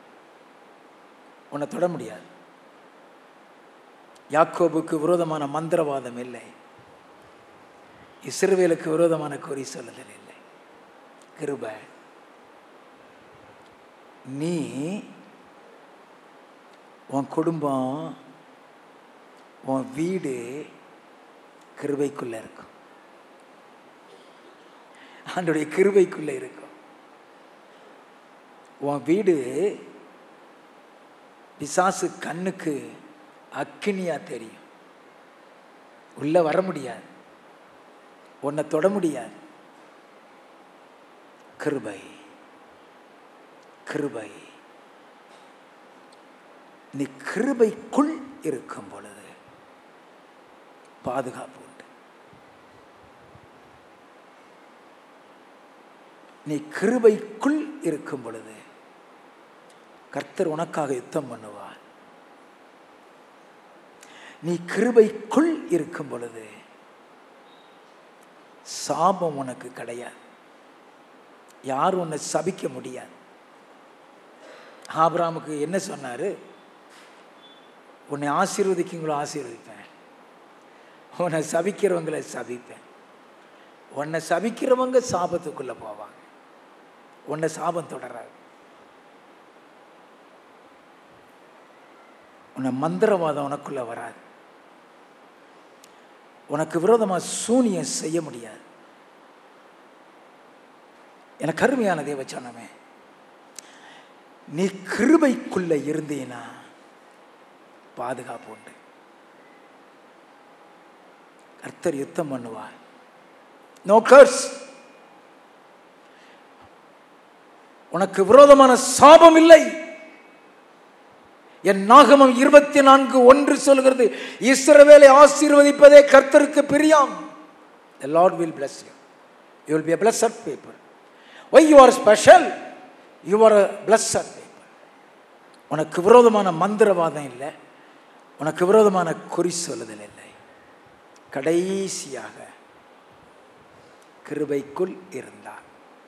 உன்னை தொட முடியாது யாக்கோபுக்கு விரோதமான மந்திரவாதம் இல்லை இஸ்ரவேலுக்கு விரோதமான குறி சொல்லுதல் இல்லை கிருபை நீ உன் குடும்பம் உன் வீடு கிருபைக்குள்ள இருக்கும் ஆண்டோடைய கிருபைக்குள்ள இருக்கும் உன் வீடு பிசாசு கண்ணுக்கு அக்கினியா தெரியும் உள்ள வர முடியாது உன்னை தொட முடியாது கிருபை கிருபை நீ கிருபைக்குள் இருக்கும் பொழுது பாதுகாப்பு உண்டு நீ கிருபைக்குள் இருக்கும் பொழுது கர்த்தர் உனக்காக யுத்தம் பண்ணுவார் நீ கிருபைக்குள் இருக்கும் பொழுது சாபம் உனக்கு கிடையாது யாரும் உன்னை சபிக்க முடியாது ஆபிராமுக்கு என்ன சொன்னாரு உன்னை ஆசீர்வதிக்குங்களோ ஆசீர்வதிப்பேன் உன்னை சபிக்கிறவங்களை சபிப்பேன் உன்னை சபிக்கிறவங்க சாபத்துக்குள்ள போவாங்க உன்னை சாபம் தொடராது உன்னை மந்திரவாதம் உனக்குள்ள வராது உனக்கு விரோதமாக சூனியம் செய்ய முடியாது எனக்கு அருமையான தேவ சொன்னமே நீ கிருபைக்குள்ள இருந்தீனா பாதுகாப்பு உண்டு கர்த்தர் யுத்தம் பண்ணுவார் நோ கர்ஸ் உனக்கு விரோதமான சாபம் இல்லை என் நாகமம் இருபத்தி நான்கு ஒன்று சொல்கிறது இஸ்ரவேலை ஆசீர்வதிப்பதே கர்த்தருக்கு பிரியாம் the lord will bless you you will be a blessed people why you are special you are a blessed people உனக்கு விரோதமான மந்திரவாதம் இல்லை உனக்கு விரோதமான குறி சொல்லுதல் இல்லை கடைசியாக கிருபைக்குள் இருந்தார்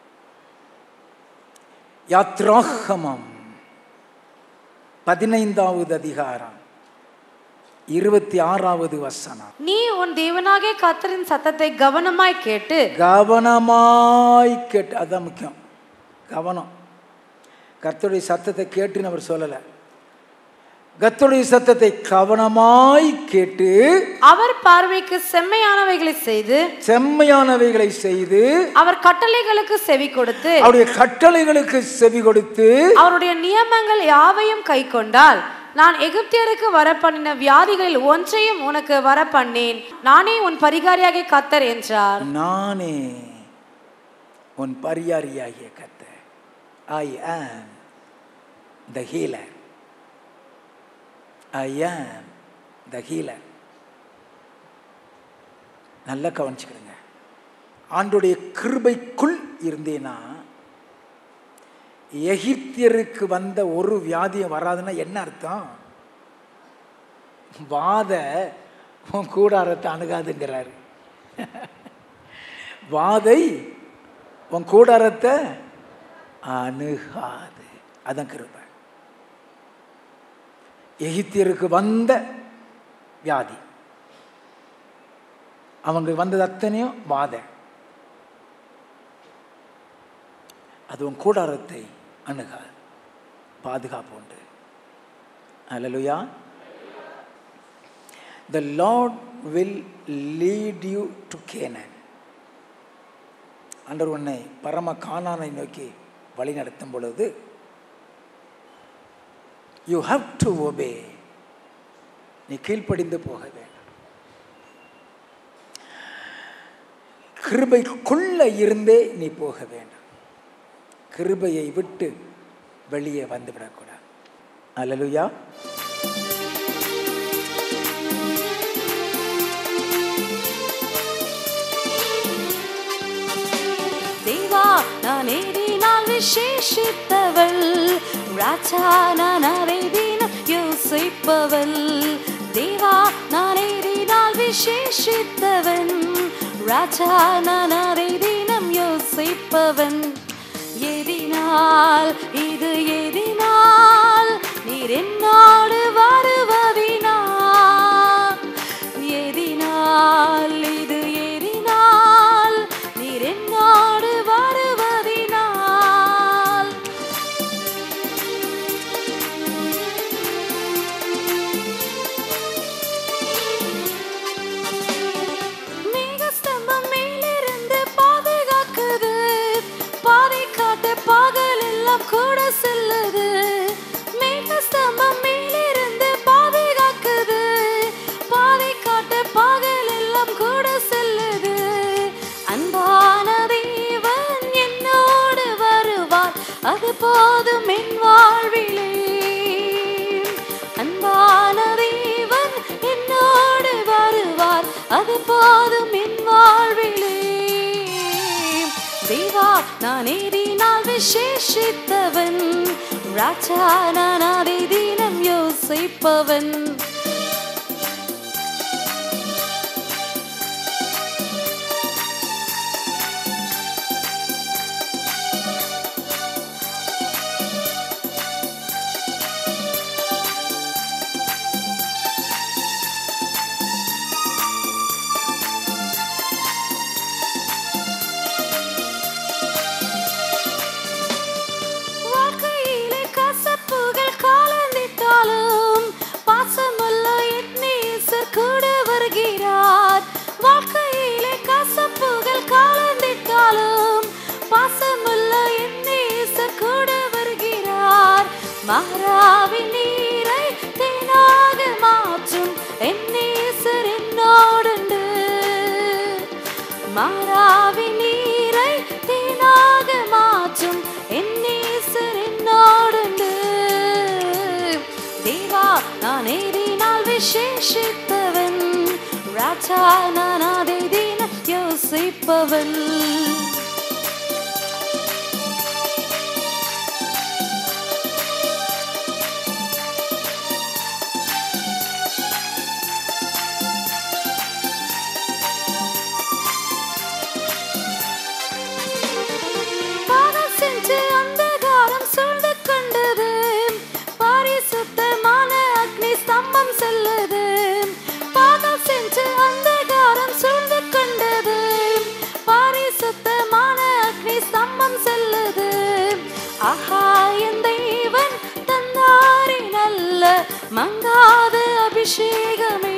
யாத்ராகமம் பதினைந்தாவது அதிகாரம் இருபத்தி ஆறாவது வசனம் நீ உன் தேவனாகிய கர்த்தரின் சத்தத்தை கவனமாய் கேட்டு கவனமாய் கேட்டு அதுதான் முக்கியம் கவனம் கர்த்தருடைய சத்தத்தை கேட்டுன்னு அவர் சொல்லலை கர்த்தருடைய சத்தத்தை கவனமாய் கேட்டு அவர் பார்வைக்கு செம்மையானவைகளை செய்து செம்மையானவைகளை செய்து அவர் கட்டளைகளுக்கு செவி கொடுத்து அவருடைய கட்டளைகளுக்கு செவி கொடுத்து அவருடைய நியமங்கள் யாவையும் கை கொண்டால் நான் எகிப்தியருக்கு வரப்பண்ணின வியாதிகளில் ஒன்றையும் உனக்கு வரப்பண்ணேன் நானே உன் பரிகாரியாகிய கத்தர் என்றார் நானே உன் பரியாரியாகிய கத்த ஐ ஆம் த ஹீலர் ஐ ஆம் த ஹீலர் நல்லா கவனிச்சுக்கிடுங்க ஆண்டுடைய கிருபைக்குள் இருந்தேனா எகிப்தியருக்கு வந்த ஒரு வியாதியும் வராதுன்னா என்ன அர்த்தம் வாத உன் கூடாரத்தை அணுகாதுங்கிறாரு வாதை உன் கூடாரத்தை அணுகாது அதான் கிருபை எகிப்தியருக்கு வந்த வியாதி அவங்க வந்தது அத்தனையும் வாதை அது உன் கூடாரத்தை அணுகாது பாதுகாப்பு உண்டு அல்லலுயா the Lord will lead you to Canaan ஆண்டவர் உன்னை பரம கானானை நோக்கி வழி நடத்தும் பொழுது யூ ஹாவ் டு ஒபே நீ கீழ்ப்படிந்து போக வேண்டும் கிருபைக்குள்ள இருந்தே நீ போக வேண்டும் கிருபையை விட்டு வெளியே வந்துவிடக்கூடாது அல்லலுயா தேவா நான் ஏறினால் விசேஷித்தவள் ராஜா நான் அதை தினம் யோசிப்பவள் தேவா நான் ஏறினால் விசேஷித்தவன் ராஜா நான் அதை தினம் யோசிப்பவன் எதினால் இது எதினால் நீர் என்னோடு வருவதினா எதினால் இது எதினால் நீர் என்னோடு வருவதினால் அது போதும் என் வாழ்விலே தேவா நான் ஏறினால் விசேஷித்தவன் ராஜா நான் அதை தினம் யோசிப்பவன் வாழ்க்கையிலே கசப்புகள் காலந்திட்டாலும் பாசமுள்ள என் நேசர் கூட வருகிறார் வாழ்க்கையிலே கசப்புகள் காலந்திட்டாலும் பாசமுள்ள என் நேசர் கூட வருகிறார் மாறாவின் நீரை தேனாக மாற்றும் என் நேசர் என்னோடுண்டு மாறாவின் நீரை தேனாக மாற்றும் என் நேசர் என்னோடுண்டு தேவா நான் ஏறினால் விசேஷித்தவன் ராஜா நான் அதை தினம் யோசிப்பவன் பாவம் செஞ்சு அந்தகாரம் சூழ்ந்து கொண்டது பரிசுத்தமான அக்னி ஸ்தம்பம் செல்லுது பாவம் செஞ்சு அந்தகாரம் சூழ்ந்து கொண்டது பரிசுத்தமான அக்னி ஸ்தம்பம் செல்லுது ஆஹா என் தெய்வன் தந்தாரி நல்ல மங்காத அபிஷேகமே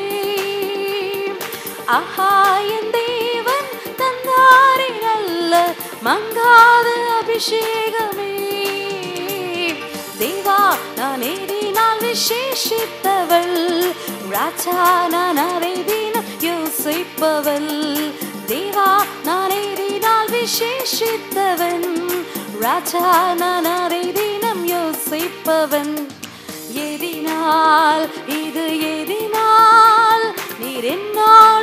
ஆஹா என் தேவன் தந்தாரி நல்ல மங்காத அபிஷேகமே தேவா நான் ஏறினால் விசேஷித்தவள் ராஜா நான் அதை தினம் யோசிப்பவள் தேவா நான் ஏறினால் விசேஷித்தவன் ராஜா நான் அதை தினம் யோசிப்பவன் எதினால் இது எதினால் நீர் என்னோடு